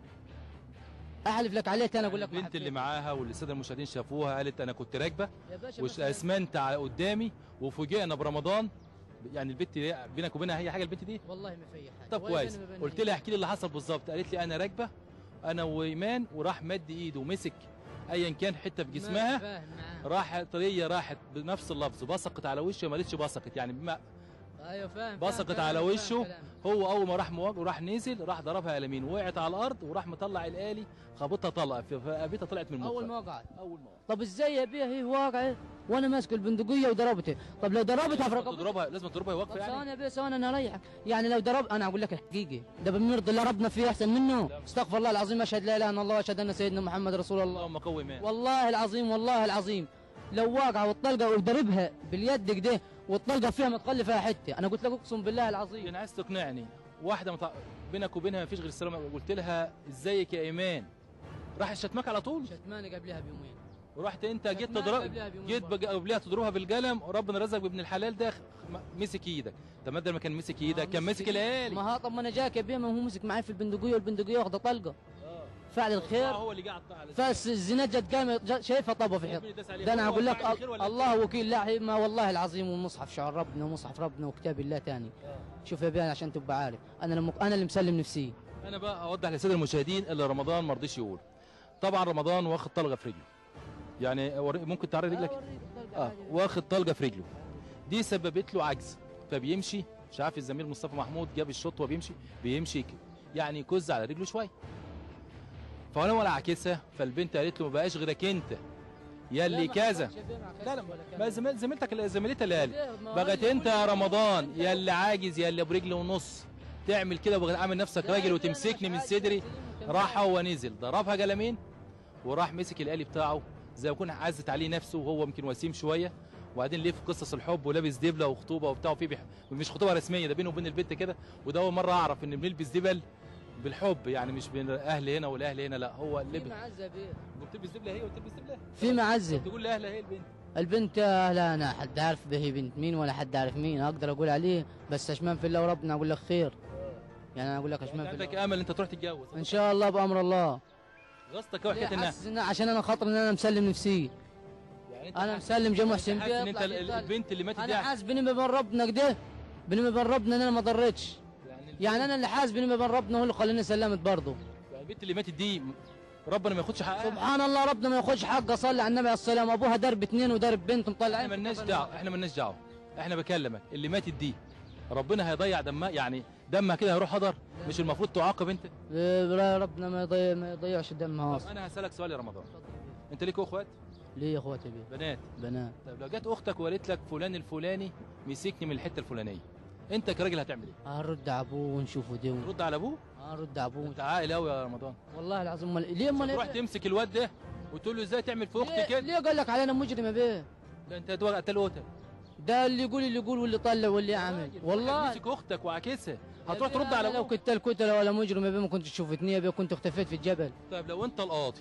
احلف لك عليه انا اقول لك ما البنت اللي معاها واللي الساده المشاهدين شافوها قالت انا كنت راكبه يا باشا واسمنت على قدامي وفوجئنا برمضان يعني البنت دي بينك وبينها هي حاجه البنت دي والله ما في حاجه طب ولا كويس بيني وبين قلت لها احكي لي اللي حصل بالظبط قالت لي انا راكبه انا وايمان وراح مد ايده ومسك ايا كان حته في جسمها فاهم معاه. راح طريه راحت بنفس اللفظ بصقت على وشه ما قالتش بصقت يعني بما ايوه فاهم بصقت فاهم، على فاهم، وشه فاهم. هو اول ما راح مواجهه وراح نزل راح ضربها قلمين وقعت على الارض وراح مطلع الالي خبطها طلقه فقابتها طلعت من اول المخ ما وقعت اول ما طب ازاي يا بيه هي واقعه وانا ماسك البندقيه وضربته طب لو ضربتها في لازم رقبتي تضربها لازم تضربها طب واقفه يعني ثواني يا بيه ثواني انا اريحك يعني لو ضرب انا اقول لك الحقيقه ده بمرضي الله ربنا فيه احسن منه استغفر الله العظيم اشهد لا اله الا الله واشهد ان سيدنا محمد رسول الله اللهم قوي مان والله العظيم والله العظيم لو واقعه والطلقه وضربها باليد كده والطلقه فيها ما تخلي فيها حته انا قلت لك اقسم بالله العظيم انا عايز تقنعني واحده متع... بينك وبينها ما فيش غير السلام قلت لها ازيك يا ايمان راح شتمك على طول شتماني قبلها بيومين ورحت انت جيت شتماني تضرب قبلها بيومين جيت بق- قبلها تضربها بالقلم وربنا رزقك بابن الحلال ده خ- م- مسك ايدك طب ما بدل ما كان مسك ايدك كان مسك الالي ما ها طب ما انا جاك يا بيه ما هو مسك معايا في البندقيه والبندقيه واخده طلقه فعل الخير هو اللي قاعد على فاس الزناد جت قامت جت- شايفها طبه في الحيط ربنا يداس عليه. ده انا هو اقول لك فاعل الخير ولا الله وكيل لا هي- ما والله العظيم ومصحف شعر ربنا ومصحف ربنا وكتاب الله تاني شوف يا بيه عشان تبقى عارف انا لما انا اللي مسلم نفسي انا بقى اوضح للساده المشاهدين اللي رمضان ما رضيش يقول طبعا رمضان واخد طلقه في رجله يعني أوري- ممكن تعري رجلك اه واخد طلقه في رجله دي سببت له عجز فبيمشي مش عارف الزميل مصطفى محمود جاب الشوط وهو بيمشي بيمشي ك- يعني يكز على رجله شويه فانا ولا عاكسها فالبنت قالت له ما بقاش غيرك انت يا اللي كذا لا لا ما زميل زميلتك اللي- زميلتها اللي قالت بقت انت يا رمضان يا اللي عاجز يا اللي برجل ونص تعمل كده وبقى عامل نفسك راجل وتمسكني من صدري راح هو نزل ضربها قلمين وراح مسك الآلي بتاعه زي ما يكون عزت عليه نفسه وهو يمكن وسيم شويه وبعدين ليه في قصص الحب ولابس دبله وخطوبه وبتاع وفي بيح... مش خطوبه رسميه ده بينه وبين البنت كده وده اول مره اعرف ان بنلبس دبل بالحب يعني مش بين اهل هنا والاهل هنا لا هو اللي في معزه بيه بتلبس دبله هي وتلبس دبله في معزه تقول لاهلها هي البنت البنت لا انا حد عارف به بنت مين ولا حد عارف مين اقدر اقول عليه بس اشمان في الله وربنا اقول لك خير يعني انا اقول لك اشمان في عندك الله امل انت تروح تتجوز ان شاء الله بامر الله قصدك هو حكايه انها حاسس إن- عشان انا خاطر ان انا مسلم نفسي يعني انت انا حاسس- مسلم جمع انت حسين حاسس ان بيه انت يطلع ال- يطلع. البنت اللي ماتت دي انا حاسس بيني وبين ربنا كده بيني وبين ربنا ان انا ما ضريتش يعني انا اللي حاسس بيني وبين ربنا هو اللي خلاني سلمت برضه يعني البنت اللي ماتت دي ربنا ما ياخدش حقها سبحان الله ربنا ما ياخدش حقه صلي على النبي عليه السلام ابوها درب اتنين ودرب بنت مطلعين احنا مالناش دعوه احنا مالناش دعوه احنا بكلمك اللي ماتت دي ربنا هيضيع دمها يعني دمها كده هيروح هدر مش المفروض تعاقب انت إيه، ربنا ما يضيع ما يضيعش دمها طب اصلا انا هسالك سؤال يا رمضان انت ليك اخوات ليه يا اخواتي بيه بنات بنات طب لو جت اختك وقالت لك فلان الفلاني مسكني من الحته الفلانيه انت كراجل هتعمل ايه هنرد على ابوه ونشوفه دي رد على ابوه هنرد على ابوه انت عاقل قوي يا رمضان والله العظيم مال... ليه ما تروح تمسك الواد ده وتقول له ازاي تعمل في اختي ليه, كده ليه قال لك علينا مجرم يا بيه ده انت دول قتل قتل ده اللي يقول اللي يقول واللي طلع واللي عمل والله مسك اختك وعاكسها هتروح يا ترد بيه على أنا لو ابوك كنت الكتله ولا مجرم يا بيه ما كنتش شوفتني يا بيه كنت اختفيت في الجبل طيب لو انت القاضي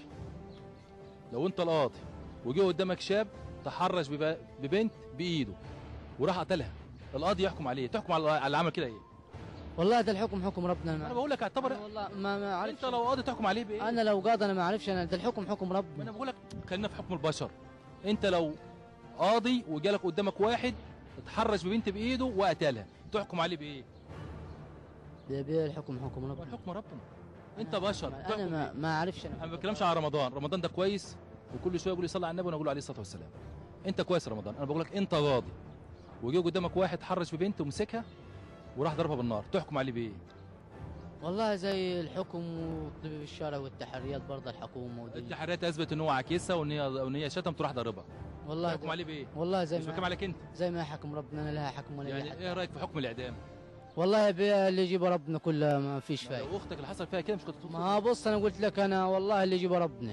لو انت القاضي وجه قدامك شاب تحرش بب- ببنت بايده وراح قتلها القاضي يحكم عليه تحكم على على اللي عمل كده ايه والله ده الحكم حكم ربنا انا بقول لك اعتبر والله ما ما عارفش انت لو قاضي تحكم عليه بايه انا لو قاضي انا ما اعرفش انا ده الحكم حكم ما ربنا انا بقول لك خلينا في حكم البشر انت لو قاضي وجالك قدامك واحد اتحرش ببنت بايده وقتلها تحكم عليه بايه ده بيه الحكم حكم ربنا حكم ربنا انت بشر انا ما ما اعرفش انا انا ما بتكلمش على رمضان رمضان ده كويس وكل شويه يقول لي صلي على النبي وانا اقول عليه الصلاه والسلام انت كويس يا رمضان انا بقول لك انت قاضي وجي قدامك واحد حرش في بنت ومسكها وراح ضربها بالنار تحكم عليه بايه والله زي الحكم والطب في الشارع والتحريات برضه الحكومه ودي التحريات اثبت ان هو عاكسها وان هي وان هي شتم تروح ضربها والله تحكم عليه بايه والله زي مش ما بحكم عليك انت زي ما حكم ربنا انا لها حكم ولا يعني لها حد. ايه رايك في حكم الاعدام والله بي- اللي يجيبه ربنا كله ما فيش فايده لو اختك اللي حصل فيها كده مش كنت تطلب ما بص انا قلت لك انا والله اللي يجيبه ربنا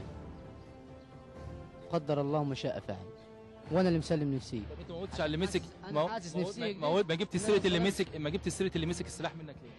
قدر الله ما شاء فعل وانا اللي مسلم نفسي طب انت ما قلتش على اللي مسك أنا ما حاسس ما- نفسي ما, ما, ما جبت سيره اللي لا، مسك ما جبت سيره اللي مسك السلاح منك ليه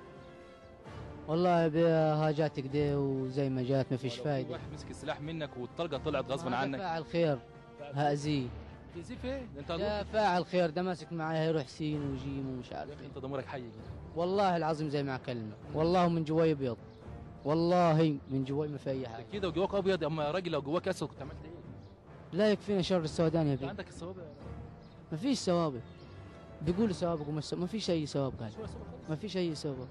والله بها جات كده وزي ما جات ما فيش لو في فايده واحد مسك السلاح منك والطلقه طلعت غصبا هذا عنك فاعل خير هأذيه تأذيه فين ده انت ده فاعل خير ده ماسك معايا هيروح سين وجيم ومش عارف يا اخي انت ضميرك حي جدا والله العظيم زي ما اكلمك والله من جواي ابيض والله من جواي ما في اي حاجه كده وجواك ابيض اما يا راجل لو جواك اسود كنت عملت ايه؟ لا يكفينا شر السودان يا انت بيه عندك الصوابع ما فيش سوابق بيقولوا سوابق وما ما فيش اي سوابق هذا ما فيش اي سوابق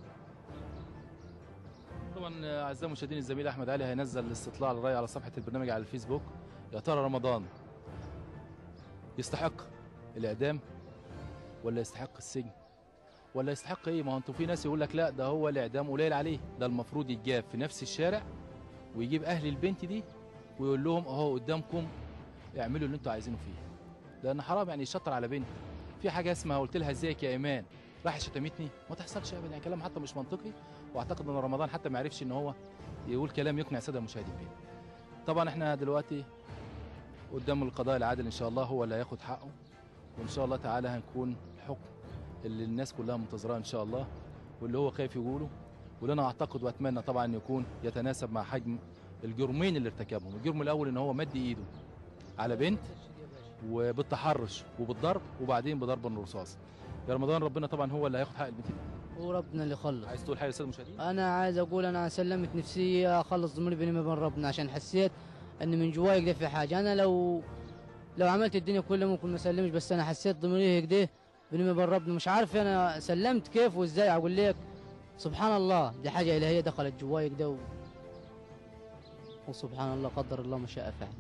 طبعا اعزائي المشاهدين الزميل احمد علي هينزل الاستطلاع الراي على صفحه البرنامج على الفيسبوك يا ترى رمضان يستحق الاعدام ولا يستحق السجن ولا يستحق ايه ما هو انتوا في ناس يقول لك لا ده هو الاعدام قليل عليه ده المفروض يتجاب في نفس الشارع ويجيب اهل البنت دي ويقول لهم اهو قدامكم اعملوا اللي انتوا عايزينه فيه لان حرام يعني يشطر على بنت في حاجه اسمها قلت لها ازيك يا ايمان راح شتمتني ما تحصلش ابدا يعني كلام حتى مش منطقي واعتقد ان رمضان حتى ما عرفش ان هو يقول كلام يقنع الساده المشاهدين بيه طبعا احنا دلوقتي قدام القضاء العادل ان شاء الله هو اللي هياخد حقه وان شاء الله تعالى هنكون الحكم اللي الناس كلها منتظراه ان شاء الله واللي هو خايف يقوله واللي انا اعتقد واتمنى طبعا ان يكون يتناسب مع حجم الجرمين اللي ارتكبهم الجرم الاول ان هو مد ايده على بنت وبالتحرش وبالضرب وبعدين بضرب الرصاص يا رمضان ربنا طبعا هو اللي هياخد حق البنت دي وربنا اللي يخلص عايز تقول حاجه للساده المشاهدين انا عايز اقول انا سلمت نفسي اخلص ضميري بيني وبين ربنا عشان حسيت ان من جواي كده في حاجه انا لو لو عملت الدنيا كلها ممكن ما اسلمش بس انا حسيت ضميري كده بيني وبين ربنا مش عارف انا سلمت كيف وازاي اقول لك سبحان الله دي حاجه الهيه دخلت جواي كده و... وسبحان الله قدر الله ما شاء فعل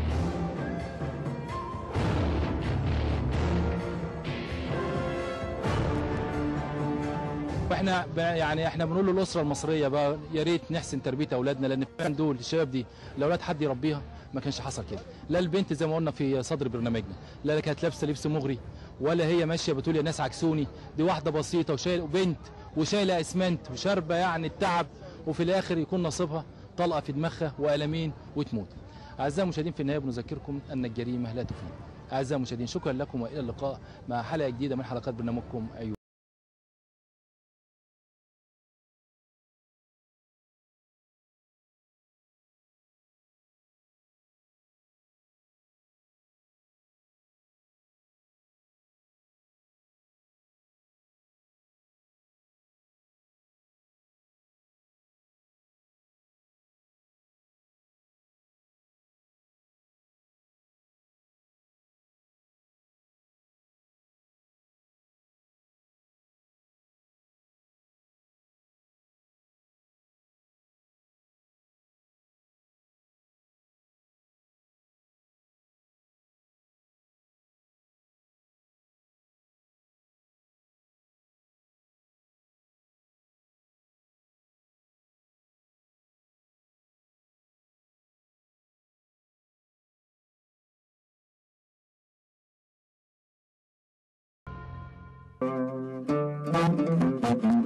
واحنا ب- يعني احنا بنقول للاسره المصريه بقى يا ريت نحسن تربيه اولادنا لان فعلا دول الشباب دي الاولاد حد يربيها ما كانش حصل كده لا البنت زي ما قلنا في صدر برنامجنا لا كانت لابسه لبس مغري ولا هي ماشيه بتقول يا ناس عكسوني دي واحده بسيطه وشايل بنت وشايله اسمنت وشاربه يعني التعب وفي الاخر يكون نصيبها طلقه في دماغها والمين وتموت اعزائي المشاهدين في النهايه بنذكركم ان الجريمه لا تفيد اعزائي المشاهدين شكرا لكم والى اللقاء مع حلقه جديده من حلقات برنامجكم عيون Thank you.